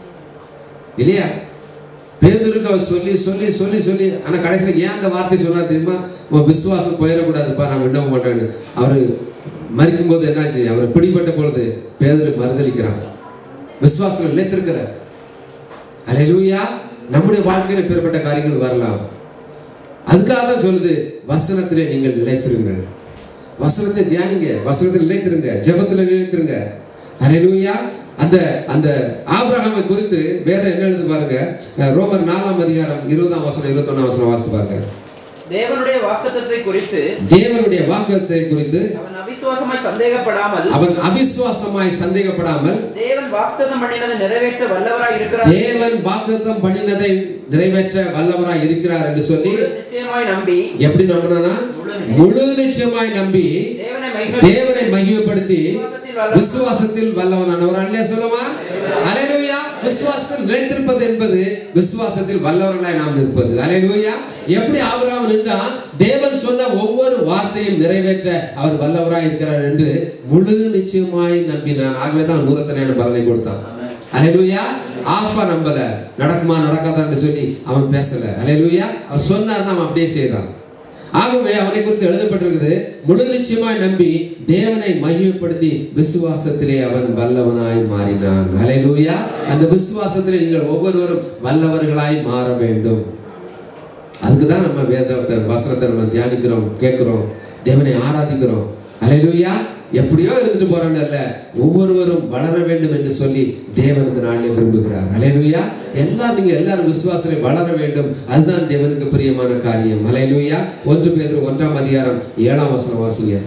Speaker 1: இல்லையா பேதுருக்கு அவர் சொல்லி சொல்லி சொல்லி சொல்லி ஆனா கடைசியில் ஏன் அந்த வார்த்தை சொன்னார் தெரியுமா உன் விசுவாசம் போயிடக்கூடாதுப்பா நான் விண்ணப்பம் பண்றேன்னு அவரு மறிக்கும் போது என்னாச்சு அவர் பிடிபட்ட பொழுது பேதுரு மறுதளிக்கிறான் விசுவாசம் நிலைத்திருக்கிறார் அல்லேலூயா நம்முடைய வாழ்க்கையில பேர்பட்ட காரியங்கள் வரலாம் அதுக்காக தான் சொல்லுது வசனத்திலே நீங்கள் நிலைத்திருங்கள் வசனத்தை தியானிங்க வசனத்தில் நிலைத்திருங்க ஜெபத்துல நிலைத்திருங்க அல்லேலூயா அந்த அந்த ஆபிரகாமை குறித்து வேதம் என்ன எழுது பாருங்க அஹ் ரோமர் நாலாம் அதிகாரம் இருபதாம் வசனம் இருபத்தொன்னாம் வசனம் வாசித்து பாருங்க
Speaker 2: தேவனுடைய வாக்குத்தத்தை குறித்து
Speaker 1: தேவனுடைய வாக்குத்தை குறித்து
Speaker 2: அவன் அவிசுவாசமாய் சந்தேகப்படாமல்
Speaker 1: அவன் அவிசுவாசமாய் சந்தேகப்படாமல்
Speaker 2: தேவன் வாக்குத்தத்தம் பண்ணினதை நிறைவேற்ற வல்லவராய் இருக்கிறார்
Speaker 1: தேவன் வாக்குத்தம் பண்ணினதை நிறைவேற்ற வல்லவராய் இருக்கிறார் என்று சொல்லி
Speaker 2: நிச்சயமாய் நம்பி
Speaker 1: எப்படி நம்பினா முழு நிச்சயமாய் நம்பி
Speaker 2: தேவனை மகிமை
Speaker 1: தேவனை மகிமைப்படுத்தி
Speaker 2: விசுவாசத்தில் வல்லவன்
Speaker 1: விசுவாசத்தில் வல்லவனானவர் அல்லே சொல்லுமா அலையலூயா விசுவாசத்தில் நிலைத்திருப்பது என்பது விசுவாசத்தில் வல்லவர்களாய் நாம் இருப்பது அலையலூயா எப்படி ஆபிரகாம் நின்றான் தேவன் சொன்ன ஒவ்வொரு வார்த்தையும் நிறைவேற்ற அவர் வல்லவராய் இருக்கிறார் என்று முழு நிச்சயமாய் நம்பினான் ஆகவே தான் நூறத்தனையான பலனை கொடுத்தான் அலையலூயா ஆஃபா நம்பல நடக்குமா நடக்காதான்னு சொல்லி அவன் பேசல அலையலூயா அவர் சொன்னார் அவன் அப்படியே செய்தான் ஆகவே அவனை குறித்து எழுதப்பட்டிருக்குது முழு நிச்சயமாய் நம்பி தேவனை மகிமைப்படுத்தி விசுவாசத்திலே அவன் வல்லவனாய் மாறினான் ஹalleluya அந்த விசுவாசத்திலே நீங்கள் ஒவ்வொருவரும் வல்லவர்களாய் மாற வேண்டும் அதுக்கு தான் நம்ம வேதத்தை வசனத்தை நம்ம தியானிக்கிறோம் கேட்கிறோம் தேவனை ஆராதிக்கிறோம் ஹalleluya எப்படியோ இருந்துட்டு போறோம்னு அல்ல ஒவ்வொருவரும் வளர வேண்டும் என்று சொல்லி தேவன் இந்த நாளிலே விரும்புகிறார் ஹalleluya எல்லாரும் நீங்க எல்லாரும் விசுவாசத்தை வளர வேண்டும் அதுதான் தேவனுக்கு பிரியமான காரியம் ஹalleluya ஒன்று பேதுரு ஒன்றாம் அதிகாரம் ஏழாம் வசனம் வாசிங்க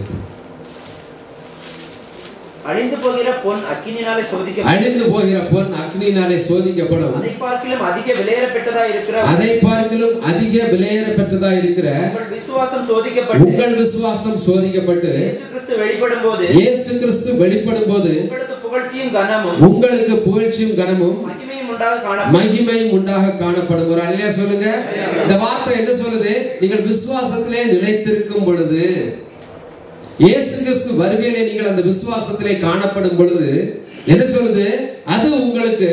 Speaker 2: அழிந்து போகிற பொன் அக்கினினாலே சோதிக்க
Speaker 1: அழிந்து போகிற பொன் அக்னியினாலே சோதிக்கப்படும்
Speaker 2: அதை பார்க்கிலும் அதிக விலையேறப்பட்டதா இருக்கிற
Speaker 1: அதை பார்க்கிலும் அதிக விலையேற பெற்றதா இருக்கிற
Speaker 2: உங்கள் விசுவாசம் சோதிக்கப்பட்டு
Speaker 1: உங்கள் விசுவாசம் சோதிக்கப்பட்டு
Speaker 2: இயேசு கிறிஸ்து வெளிப்படும் போது
Speaker 1: இயேசு கிறிஸ்து வெளிப்படும் போது
Speaker 2: உங்களுக்கு புகழ்ச்சியும் கனமும்
Speaker 1: உங்களுக்கு புகழ்ச்சியும் கனமும்
Speaker 2: மகிமையும் உண்டாக காணப்படும்
Speaker 1: மகிமையும் உண்டாக காணப்படும் ஒரு அல்லையா சொல்லுங்க இந்த வார்த்தை என்ன சொல்லுது நீங்கள் விசுவாசத்திலே நிலைத்திருக்கும் பொழுது இயேசு கிறிஸ்து வருகையிலே நீங்கள் அந்த விசுவாசத்திலே காணப்படும் பொழுது என்ன சொல்லுது அது உங்களுக்கு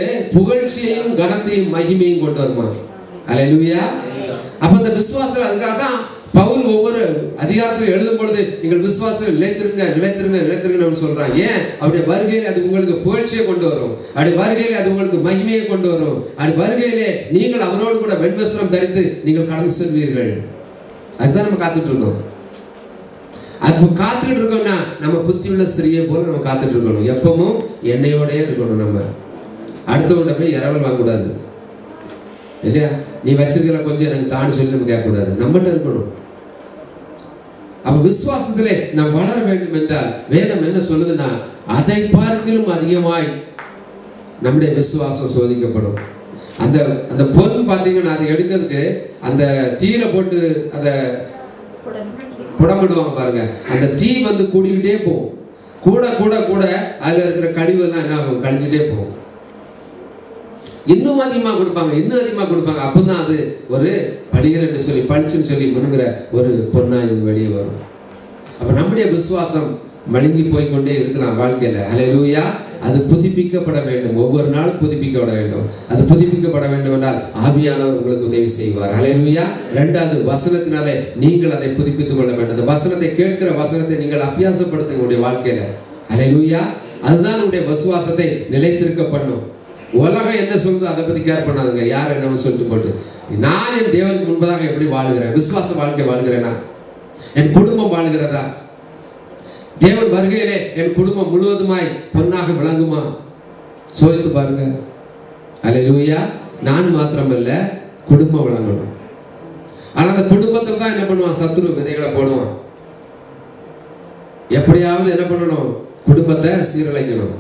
Speaker 1: புகழ்ச்சியையும் கனத்தையும் மகிமையும் கொண்டு வருமா அல்லேலூயா அப்ப இந்த விசுவாசம் அதுக்காக தான் பவுல் ஒவ்வொரு அதிகாரத்தில் எழுதும் பொழுது நீங்கள் விசுவாசத்தில் நிலைத்திருங்க நிலைத்திருங்க நிலைத்திருங்க சொல்றான் ஏன் அவருடைய வருகையில் அது உங்களுக்கு புகழ்ச்சியை கொண்டு வரும் அப்படி வருகையில் அது உங்களுக்கு மகிமையை கொண்டு வரும் அப்படி வருகையிலே நீங்கள் அவரோடு கூட வெண்வஸ்திரம் தரித்து நீங்கள் கடந்து செல்வீர்கள் அதுதான் நம்ம காத்துட்டு இருக்கோம் அது காத்துட்டு இருக்கோம்னா நம்ம புத்தியுள்ள ஸ்திரியை போல நம்ம காத்துட்டு இருக்கணும் எப்பவும் எண்ணெயோடயே இருக்கணும் நம்ம அடுத்தவங்க போய் இரவல் வாங்கக்கூடாது இல்லையா நீ வச்சிருக்கிற கொஞ்சம் எனக்கு தாண்டி சொல்லி நம்ம கேட்கக்கூடாது நம்மகிட்ட இருக்கணும் அப்ப விசுவாசத்திலே நாம் வளர வேண்டும் என்றால் வேதம் என்ன சொல்லுதுன்னா அதை பார்க்கிலும் அதிகமாய் நம்முடைய விசுவாசம் சோதிக்கப்படும் அந்த அந்த பொருள் பார்த்தீங்கன்னா அதை எடுக்கிறதுக்கு அந்த தீயில போட்டு அதை புடமிடுவாங்க பாருங்க அந்த தீ வந்து கூடிக்கிட்டே போகும் கூட கூட கூட அதுல இருக்கிற கழிவு எல்லாம் என்ன ஆகும் கழிஞ்சிட்டே போகும் இன்னும் அதிகமா கொடுப்பாங்க இன்னும் அதிகமா கொடுப்பாங்க அப்பதான் அது ஒரு பலிகள் என்று சொல்லி பளிச்சுன்னு சொல்லி முன்னுங்கிற ஒரு பொண்ணா இது வெளியே வரும் அப்ப நம்முடைய விசுவாசம் மழுங்கி போய் கொண்டே இருக்கலாம் வாழ்க்கையில ஹalleluya அது புதுப்பிக்கப்பட வேண்டும் ஒவ்வொரு நாளும் புதுப்பிக்கப்பட வேண்டும் அது புதுப்பிக்கப்பட வேண்டும் என்றால் ஆவியானவர் உங்களுக்கு உதவி செய்வார் ஹalleluya இரண்டாவது வசனத்தினாலே நீங்கள் அதை புதுப்பித்துக் கொள்ள வேண்டும் அந்த வசனத்தை கேட்கிற வசனத்தை நீங்கள் அபியாசப்படுத்துங்க உங்களுடைய வாழ்க்கையில ஹalleluya அதுதான் உங்களுடைய விசுவாசத்தை நிலைத்திருக்க பண்ணும் உலகம் என்ன சொல்லுதோ அதை பத்தி கேர் பண்ணாதுங்க யார் என்ன சொல்லிட்டு போட்டு நான் என் தேவனுக்கு முன்பதாக எப்படி வாழுகிறேன் விசுவாச வாழ்க்கை வாழ்கிறேனா என் குடும்பம் வாழ்கிறதா தேவன் வருகையிலே என் குடும்பம் முழுவதுமாய் பொன்னாக விளங்குமா சோதித்து பாருங்க அல்லேலூயா நான் மாத்திரமல்ல குடும்பம் விளங்கணும் ஆனா அந்த குடும்பத்துல தான் என்ன பண்ணுவான் சத்துரு விதைகளை போடுவான் எப்படியாவது என்ன பண்ணணும் குடும்பத்தை சீரழிக்கணும்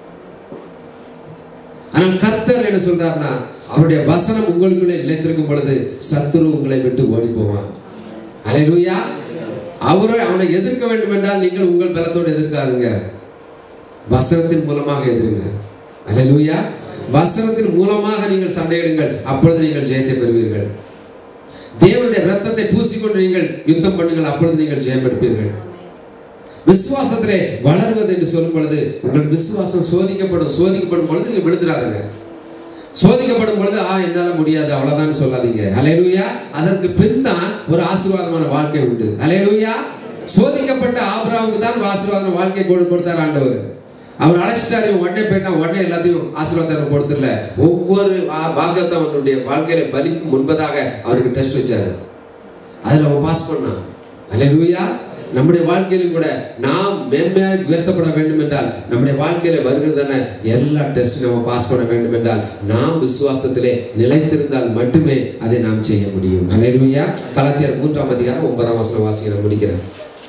Speaker 1: ஆனால் கர்த்தர் என்ன சொல்றாருன்னா அவருடைய வசனம் உங்களுக்குள்ளே நிலைத்திருக்கும் பொழுது சத்துரு உங்களை விட்டு ஓடி போவான் அல்லேலூயா அவரை அவனை எதிர்க்க வேண்டும் என்றால் நீங்கள் உங்கள் பலத்தோடு எதிர்க்காதுங்க வசனத்தின் மூலமாக எதிருங்க அல்லேலூயா வசனத்தின் மூலமாக நீங்கள் சண்டையிடுங்கள் அப்பொழுது நீங்கள் ஜெயத்தை பெறுவீர்கள் தேவனுடைய ரத்தத்தை பூசிக்கொண்டு நீங்கள் யுத்தம் பண்ணுங்கள் அப்பொழுது நீங்கள் ஜெயம் எடுப்பீர்கள் விசுவாசத்திலே வளர்வது என்று சொல்லும் பொழுது உங்கள் விசுவாசம் சோதிக்கப்படும் சோதிக்கப்படும் பொழுது நீங்க விழுந்துடாதுங்க சோதிக்கப்படும் பொழுது ஆ என்னால முடியாது அவ்வளவுதான் சொல்லாதீங்க அலையலுயா அதற்கு பின் தான் ஒரு ஆசீர்வாதமான வாழ்க்கை உண்டு அலையலுயா சோதிக்கப்பட்ட ஆபிரகாமுக்கு தான் ஒரு ஆசீர்வாதமான வாழ்க்கை கொடு- கொடுத்தார் ஆண்டவர் அவர் அழைச்சிட்டாரு இவன் உடனே போயிட்டா உடனே எல்லாத்தையும் ஆசீர்வாதம் கொடுத்துடல ஒவ்வொரு ஆ- பாகத்தை அவனுடைய வாழ்க்கையில பலிக்கும் முன்பதாக அவருக்கு டெஸ்ட் வச்சாரு அதுல அவன் பாஸ் பண்ணான் அல்லேலூயா நம்முடைய வாழ்க்கையிலும் கூட நாம் மேன்மையாய் உயர்த்தப்பட வேண்டும் என்றால் நம்முடைய வாழ்க்கையில வருகிறதான எல்லா டெஸ்ட் நம்ம பாஸ் பண்ண வேண்டும் என்றால் நாம் விசுவாசத்திலே நிலைத்திருந்தால் மட்டுமே அதை நாம் செய்ய முடியும் அல்லேலூயா கலாத்தியர் மூன்றாம் அதிகாரம் ஒன்பதாம் வசனம் வாசிக்க நான் முடிக்கிறேன்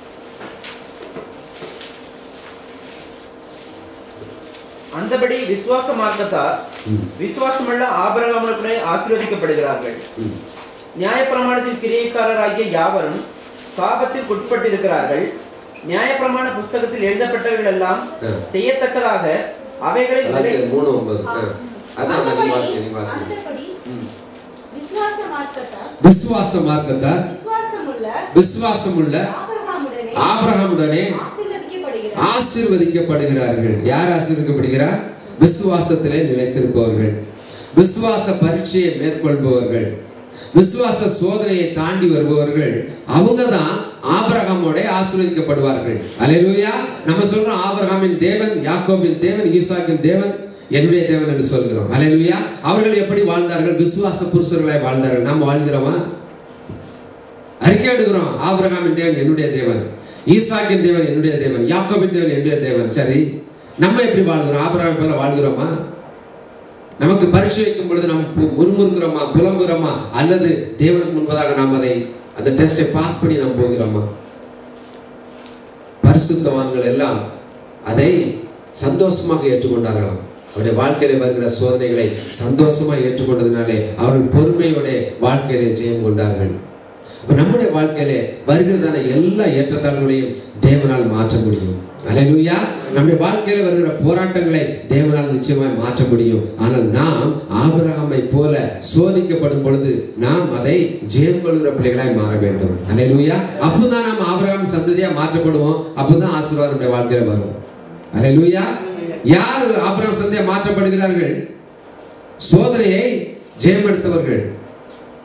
Speaker 2: அந்தபடி விசுவாச மார்க்கத்தார்
Speaker 1: ம்.
Speaker 2: விசுவாசமுள்ள ஆபரகாமுடனே ஆசீர்வதிக்கப்படுகிறார்கள்
Speaker 1: ம்.
Speaker 2: நியாயப்பிரமாணத்தின் கிரியைக்காரராகிய யாவரும் சாபத்திற்கு உட்பட்டிருக்கிறார்கள் நியாயப்பிரமாண புஸ்தகத்தில் எழுதப்பட்டவைகள் எல்லாம்
Speaker 1: ஆ.
Speaker 2: செய்யத்தக்கதாக அவைகளில் விலை
Speaker 1: கலாத்தியர் மூணு ஒன்பது ஆ. அதான் அந்த நீ வாசிங்க நீ வாசிங்க
Speaker 3: அந்தபடி
Speaker 1: ம்.
Speaker 3: விசுவாச மார்க்கத்தார்
Speaker 1: விசுவாச மார்க்கத்தார்
Speaker 3: விசுவாசமுள்ள
Speaker 1: விசுவாசமுள்ள
Speaker 3: ஆபிரகாமுடனே
Speaker 1: ஆபிரகாமுடனே
Speaker 3: ஆசீர்வதிக்கப்படுகிறார்
Speaker 1: ஆசீர்வதிக்கப்படுகிறார்கள் யார் ஆசீர்வதிக்கப்படுகிறார் விசுவாசத்திலே நிலைத்திருப்பவர்கள் விசுவாச பரீட்சையை மேற்கொள்பவர்கள் விசுவாச சோதனையை தாண்டி வருபவர்கள் அவங்க தான் ஆபிரகாமோட ஆசீர்வதிக்கப்படுவார்கள் அல்லேலூயா நம்ம சொல்றோம் ஆபிரகாமின் தேவன் யாக்கோபின் தேவன் ஈசாக்கின் தேவன் என்னுடைய தேவன் என்று சொல்கிறோம் அல்லேலூயா அவர்கள் எப்படி வாழ்ந்தார்கள் விசுவாச புருஷர்களாய் வாழ்ந்தார்கள் நாம் வாழ்கிறோமா அறிக்கை எடுக்கிறோம் ஆபிரகாமின் தேவன் என்னுடைய தேவன் ஈசாக்கின் தேவன் என்னுடைய தேவன் யாக்கோபின் தேவன் என்னுடைய தேவன் சரி நம்ம எப்படி வாழ்கிறோம் ஆபிரகாம் போல வாழ்கிறோமா நமக்கு பரீட்சை வைக்கும் பொழுது நாம் பு- முறுமுறுக்கிறோமா புலம்புகிறோமா அல்லது தேவனுக்கு முன்பதாக நாம் அதை அந்த டெஸ்டை பாஸ் பண்ணி நாம் போகிறோமா பரிசுத்தவான்கள் எல்லாம் அதை சந்தோஷமாக ஏற்றுக்கொண்டார்களாம் அவருடைய வாழ்க்கையில வருகிற சோதனைகளை சந்தோஷமாக ஏற்றுக்கொண்டதினாலே அவர்கள் பொறுமையோட வாழ்க்கையிலே ஜெயம் கொண்டார்கள் அப்ப நம்முடைய வாழ்க்கையிலே வருகிறதான எல்லா ஏற்றத்தாழ்வுகளையும் தேவனால் மாற்ற முடியும் அல்லேலூயா நம்முடைய வாழ்க்கையில வருகிற போராட்டங்களை தேவனால் நிச்சயமாய் மாற்ற முடியும் ஆனால் நாம் ஆபிரகாமை போல சோதிக்கப்படும் பொழுது நாம் அதை ஜெயம் கொள்கிற பிள்ளைகளாய் மாற வேண்டும் அல்லேலூயா அப்பதான் நாம் ஆபிரகாம் சந்ததியா மாற்றப்படுவோம் அப்பதான் ஆசீர்வாதம் நம்முடைய வாழ்க்கையில வரும் அல்லேலூயா யார் ஆபிரகாம் சந்ததியா மாற்றப்படுகிறார்கள் சோதனையை ஜெயம் எடுத்தவர்கள்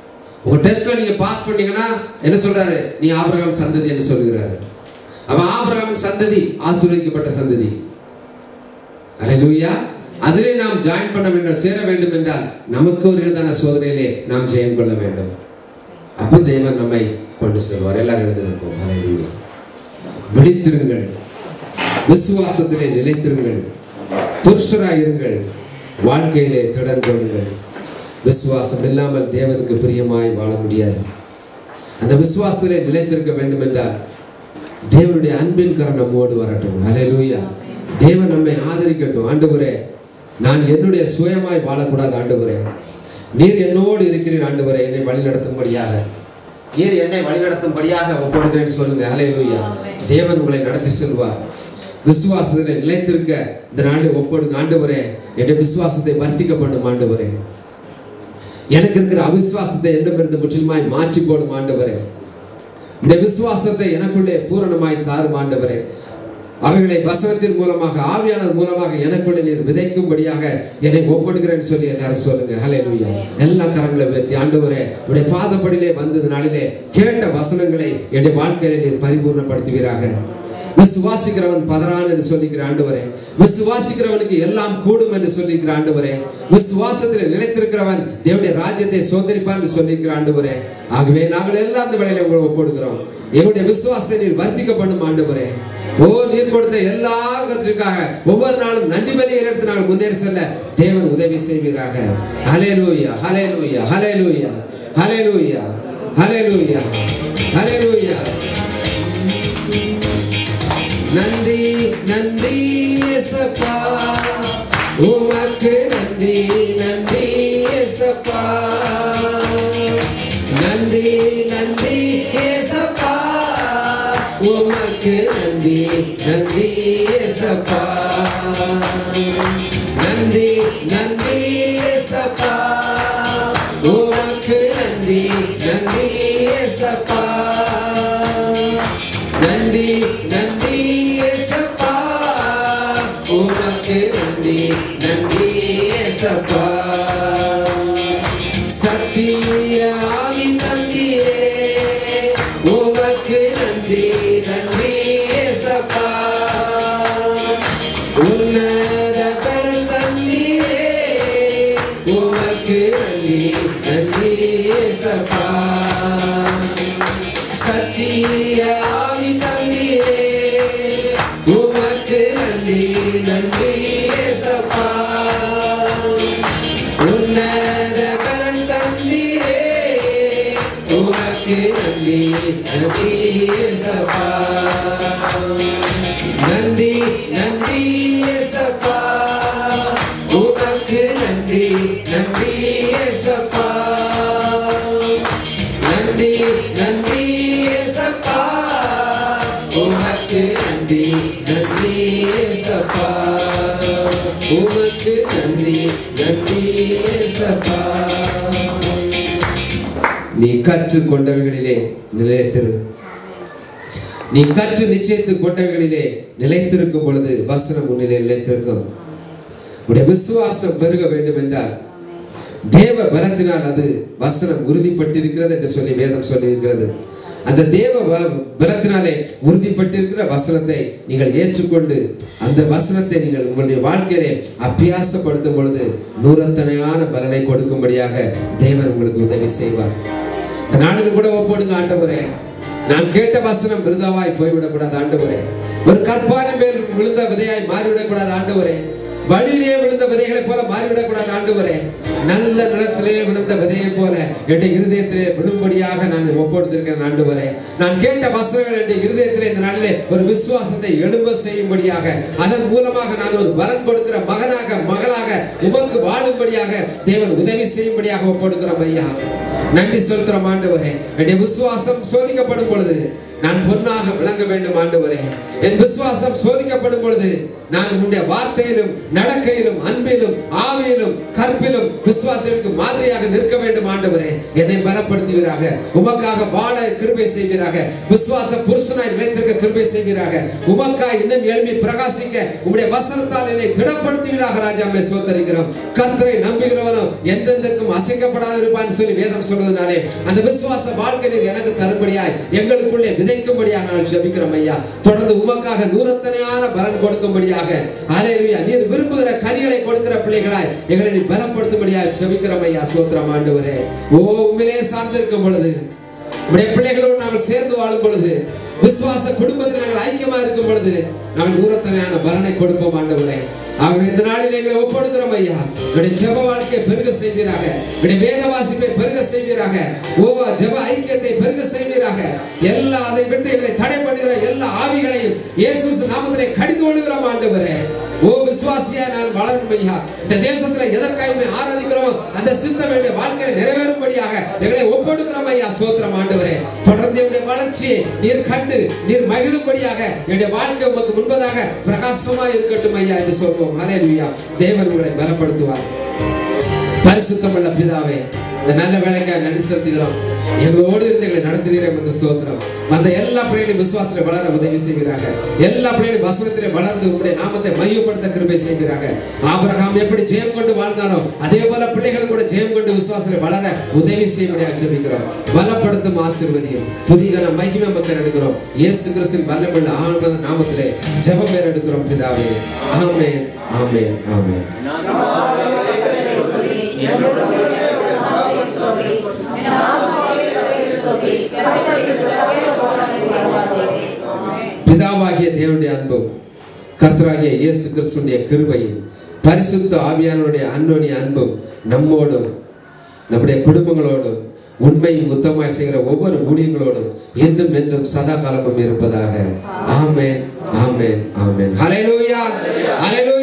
Speaker 1: உங்க டெஸ்ட்ல நீங்க பாஸ் பண்ணீங்கன்னா என்ன சொல்றாரு நீ ஆபிரகாம் சந்ததி என்று சொல்லுகிறாரு அவன் ஆபிரகாம் சந்ததி ஆசீர்வதிக்கப்பட்ட சந்ததி அல்லேலூயா அதிலே நாம் ஜாயின் பண்ண வேண்டும் சேர வேண்டும் என்றால் நமக்கு ஒரு விதமான சோதனையிலே நாம் ஜெயம் கொள்ள வேண்டும் அப்போ தேவன் நம்மை கொண்டு செல்வார் எல்லாரும் எழுந்து நிற்போம் அல்லேலூயா விழித்திருங்கள் விசுவாசத்திலே நிலைத்திருங்கள் புருஷராயிருங்கள் வாழ்க்கையிலே திடன் கொள்ளுங்கள் விசுவாசம் இல்லாமல் தேவனுக்கு பிரியமாய் வாழ முடியாது அந்த விசுவாசத்திலே நிலைத்திருக்க வேண்டும் என்றால் தேவனுடைய அன்பின் கரம் நம்மோடு வரட்டும் அல்லேலூயா தேவன் நம்மை ஆதரிக்கட்டும் ஆண்டவரே நான் என்னுடைய சுயமாய் வாழக்கூடாது ஆண்டவரே நீர் என்னோடு இருக்கிறீர் ஆண்டவரே என்னை வழி நடத்தும்படியாக நீர் என்னை வழி நடத்தும்படியாக ஒப்படுகிறேன் சொல்லுங்க அல்லேலூயா தேவன் உங்களை நடத்தி செல்வார் விசுவாசத்தில் நிலைத்திருக்க இந்த நாளில் ஒப்படுங்க ஆண்டவரே என்னுடைய விசுவாசத்தை வர்த்திக்க பண்ணும் ஆண்டவரே எனக்கு இருக்கிற அவிசுவாசத்தை என்னிடமிருந்து முற்றிலுமாய் மாற்றி போடும் ஆண்டவரே இந்த விசுவாசத்தை எனக்குள்ளே பூரணமாய் தாரும் ஆண்டவரே அவைகளை வசனத்தின் மூலமாக ஆவியானவர் மூலமாக எனக்குள்ளே நீர் விதைக்கும்படியாக என்னை ஒப்படுகிறேன்னு சொல்லி எல்லாரும் சொல்லுங்க ஹalleluya எல்லா கரங்களை உயர்த்தி ஆண்டவரே உடைய பாதப்படியிலே வந்தது நாளிலே கேட்ட வசனங்களை என்னுடைய வாழ்க்கையில நீர் பரிபூர்ணப்படுத்துவீராக விசுவாசிக்கிறவன் பதறான் என்று சொல்லிக்கிற ஆண்டவரே விசுவாசிக்கிறவனுக்கு எல்லாம் கூடும் என்று சொல்லிக்கிற ஆண்டவரே விசுவாசத்தில் நிலைத்திருக்கிறவன் தேவனுடைய ராஜ்யத்தை சோதரிப்பான் என்று சொல்லிக்கிற ஆண்டவரே ஆகவே நாங்கள் எல்லாம் அந்த வேலையில உங்களை ஒப்படுகிறோம் எங்களுடைய விசுவாசத்தை நீர் வர்த்திக்க பண்ணும் ஆண்டவரே ஓ நீர் கொடுத்த எல்லா கத்திற்காக ஒவ்வொரு நாளும் நன்றி பலி எடுத்து நாங்கள் முன்னேறி செல்ல தேவன் உதவி செய்வீராக ஹalleluya ஹalleluya ஹalleluya ஹalleluya ஹalleluya ஹalleluya நன்றி நன்றி இயேசப்பா உமக்கு நன்றி நன்றி இயேசப்பா நன்றி நன்றி இயேசப்பா உமக்கு நன்றி நன்றி இயேசப்பா நன்றி நன்றி இயேசப்பா உமக்கு நன்றி நன்றி இயேசப்பா நன்றி நன்றி இயேசப்பா உமக்கு நன்றி நன்றி இயேசப்பா சத்திய ஆவி தந்தீரே உமக்கு நன்றி நன்றி இயேசப்பா உன்னத பெரும் தந்தீரே உமக்கு நன்றி நன்றி இயேசப்பா சத்திய ஆவி தந்தீரே உமக்கு நன்றி நன்றி இயேசப்பா உன்னத பரன் தந்தீரே உமக்கு நன்றி நன்றி இயேசப்பா நன்றி நன்றி இயேசப்பா உமக்கு நன்றி நன்றி இயேசப்பா நன்றி நன்றி இயேசப்பா உமக்கு நன்றி நன்றி இயேசப்பா உமக்கு நன்றி நன்றி இயேசப்பா நீ கற்றுக் கொண்டவைகளிலே நிலைத்திரு நீ கற்று நிச்சயித்து கொண்டவைகளிலே நிலைத்திருக்கும் பொழுது வசனம் உன்னிலே நிலைத்திருக்கும் உடைய விசுவாசம் பெருக வேண்டும் என்றால் தேவ பலத்தினால் அது வசனம் உறுதிப்பட்டிருக்கிறது என்று சொல்லி வேதம் சொல்லி இருக்கிறது அந்த தேவ வ- பலத்தினாலே உறுதிப்பட்டிருக்கிற வசனத்தை நீங்கள் ஏற்றுக்கொண்டு அந்த வசனத்தை நீங்கள் உங்களுடைய வாழ்க்கையிலே அபியாசப்படுத்தும் பொழுது நூறத்தனையான பலனை கொடுக்கும்படியாக தேவன் உங்களுக்கு உதவி செய்வார் இந்த நாளில் கூட ஒப்போடுங்க ஆண்டவரே நான் கேட்ட வசனம் விருதாவாய் போய்விடக்கூடாது ஆண்டவரே ஒரு கற்பாரின் மேல் விழுந்த விதையாய் மாறிவிடக்கூடாது ஆண்டவரே வழியிலே விழுந்த விதைகளைப் போல மாறிவிடக்கூடாது ஆண்டவரே நல்ல நிலத்திலே விழுந்த விதையைப் போல என்னுடைய இருதயத்திலே விழும்படியாக நான் ஒப்படுத்திருக்கிறேன் ஆண்டவரே நான் கேட்ட வசனங்கள் என்னுடைய இருதயத்திலே இந்த நாளிலே ஒரு விசுவாசத்தை எழும்ப செய்யும்படியாக அதன் மூலமாக நான் ஒரு பலன் கொடுக்கிற மகனாக மகளாக உமக்கு வாழும்படியாக தேவன் உதவி செய்யும்படியாக ஒப்படுக்கிறோம் ஐயா நன்றி செலுத்துறோம் ஆண்டவரே என்னுடைய விசுவாசம் சோதிக்கப்படும் பொழுது நான் பொன்னாக விளங்க வேண்டும் ஆண்டவரே என் விசுவாசம் சோதிக்கப்படும் பொழுது நான் உன்னுடைய வார்த்தையிலும் நடக்கையிலும் அன்பிலும் ஆவியிலும் கற்பிலும் விசுவாசத்திற்கு மாதிரியாக நிற்க வேண்டும் ஆண்டவரே என்னை பலப்படுத்துவீராக உமக்காக வாழ கிருபை செய்வீராக விசுவாச புருஷனாய் நிலைத்திருக்க கிருபை செய்வீராக உமக்காய் இன்னும் எழுப்பி பிரகாசிக்க உம்முடைய வசனத்தால் என்னை திடப்படுத்துவீராக ராஜாமே சோதரிக்கிறோம் கர்த்தரை நம்புகிறவனும் என்றென்றைக்கும் அசைக்கப்படாது இருப்பான்னு சொல்லி வேதம் சொல்வதனாலே அந்த விசுவாச வாழ்க்கை நீர் எனக்கு தரும்படியாய் எங்களுக்குள்ளே விதைக்கும்படியாக நான் ஜெபிக்கிறோம் ஐயா தொடர்ந்து உமக்காக நூறத்தனையான பலன் கொடுக்கும்படியாக அலையா நீர் விரும்புகிற கனிகளை கொடுக்கிற பிள்ளைகளாய் எங்களை நீ பலப்படுத்தும்படியாக ஜெபிக்கிறோம் ஐயா சோத்திரம் ஆண்டவரே ஓ உண்மையிலே சார்ந்திருக்கும் பொழுது உடைய பிள்ளைகளோடு நாங்கள் சேர்ந்து வாழும் பொழுது விசுவாச குடும்பத்தில் நாங்கள் ஐக்கியமா இருக்கும் பொழுது நாங்கள் நூறத்தனையான பலனை கொடுப்போம் ஆண்டவரே ஆகவே இந்த நாளில் எங்களை ஒப்படுக்கிறோம் ஐயா என்னுடைய ஜெப வாழ்க்கையை பெருக செய்வீராக என்னுடைய வேத வாசிப்பை பெருக செய்வீராக ஓ ஜெப ஐக்கியத்தை பெருக செய்வீராக எல்லா அதை விட்டு எங்களை தடை பண்ணுகிற எல்லா ஆவிகளையும் இயேசு நாமத்திலே கடிந்து கொள்கிறோம் ஆண்டவரே ஓ விசுவாசியா நான் வளரும் ஐயா இந்த தேசத்துல எதற்காக ஆராதிக்கிறோம் அந்த சித்தம் என்னுடைய வாழ்க்கையில நிறைவேறும்படியாக எங்களை ஒப்படுக்கிறோம் ஐயா சோத்திரம் ஆண்டவரே தொடர்ந்து என்னுடைய வளர்ச்சியை நீர் கண்டு நீர் மகிழும்படியாக என்னுடைய வாழ்க்கை உமக்கு முன்பதாக பிரகாசமா இருக்கட்டும் ஐயா என்று சொல்வோம் ஹalleluya தேவன் உங்களை பலப்படுத்துவார் பரிசுத்தமுள்ள பிதாவே இந்த நல்ல வேலைக்காக நன்றி செலுத்துகிறோம் எங்களோடு இருந்து எங்களை நடத்துகிறேன் எங்களுக்கு ஸ்தோத்திரம் அந்த எல்லா பிள்ளைகளையும் விசுவாசத்தில் வளர உதவி செய்கிறாங்க எல்லா பிள்ளைகளையும் வசனத்திலே வளர்ந்து உங்களுடைய நாமத்தை மையப்படுத்த கிருபை செய்கிறாங்க ஆபிரகாம் எப்படி ஜெயம் கொண்டு வாழ்ந்தானோ அதே போல பிள்ளைகளும் கூட ஜெயம் கொண்டு விசுவாசத்தில் வளர உதவி செய்யும்படியாக ஜெபிக்கிறோம் பலப்படுத்தும் ஆசீர்வதியும் துதிகர மகிமை மக்கள் எடுக்கிறோம் இயேசு கிறிஸ்துவின் வல்லமுள்ள ஆழ்மத நாமத்திலே ஜெபம் பேர் எடுக்கிறோம் பிதாவே ஆமென் ஆமென் ஆமென் பிதாவாகிய தேவனுடைய அன்பும் கர்த்தராகிய இயேசு கிறிஸ்துடைய கிருபையும் பரிசுத்த ஆவியானுடைய அன்புடைய அன்பும் நம்மோடும் நம்முடைய குடும்பங்களோடும் உண்மையும் உத்தமாய் செய்கிற ஒவ்வொரு ஊழியங்களோடும் என்றும் என்றும் சதா காலமும் இருப்பதாக ஆமென் ஆமென் ஆமென் ஹalleluya ஹalleluya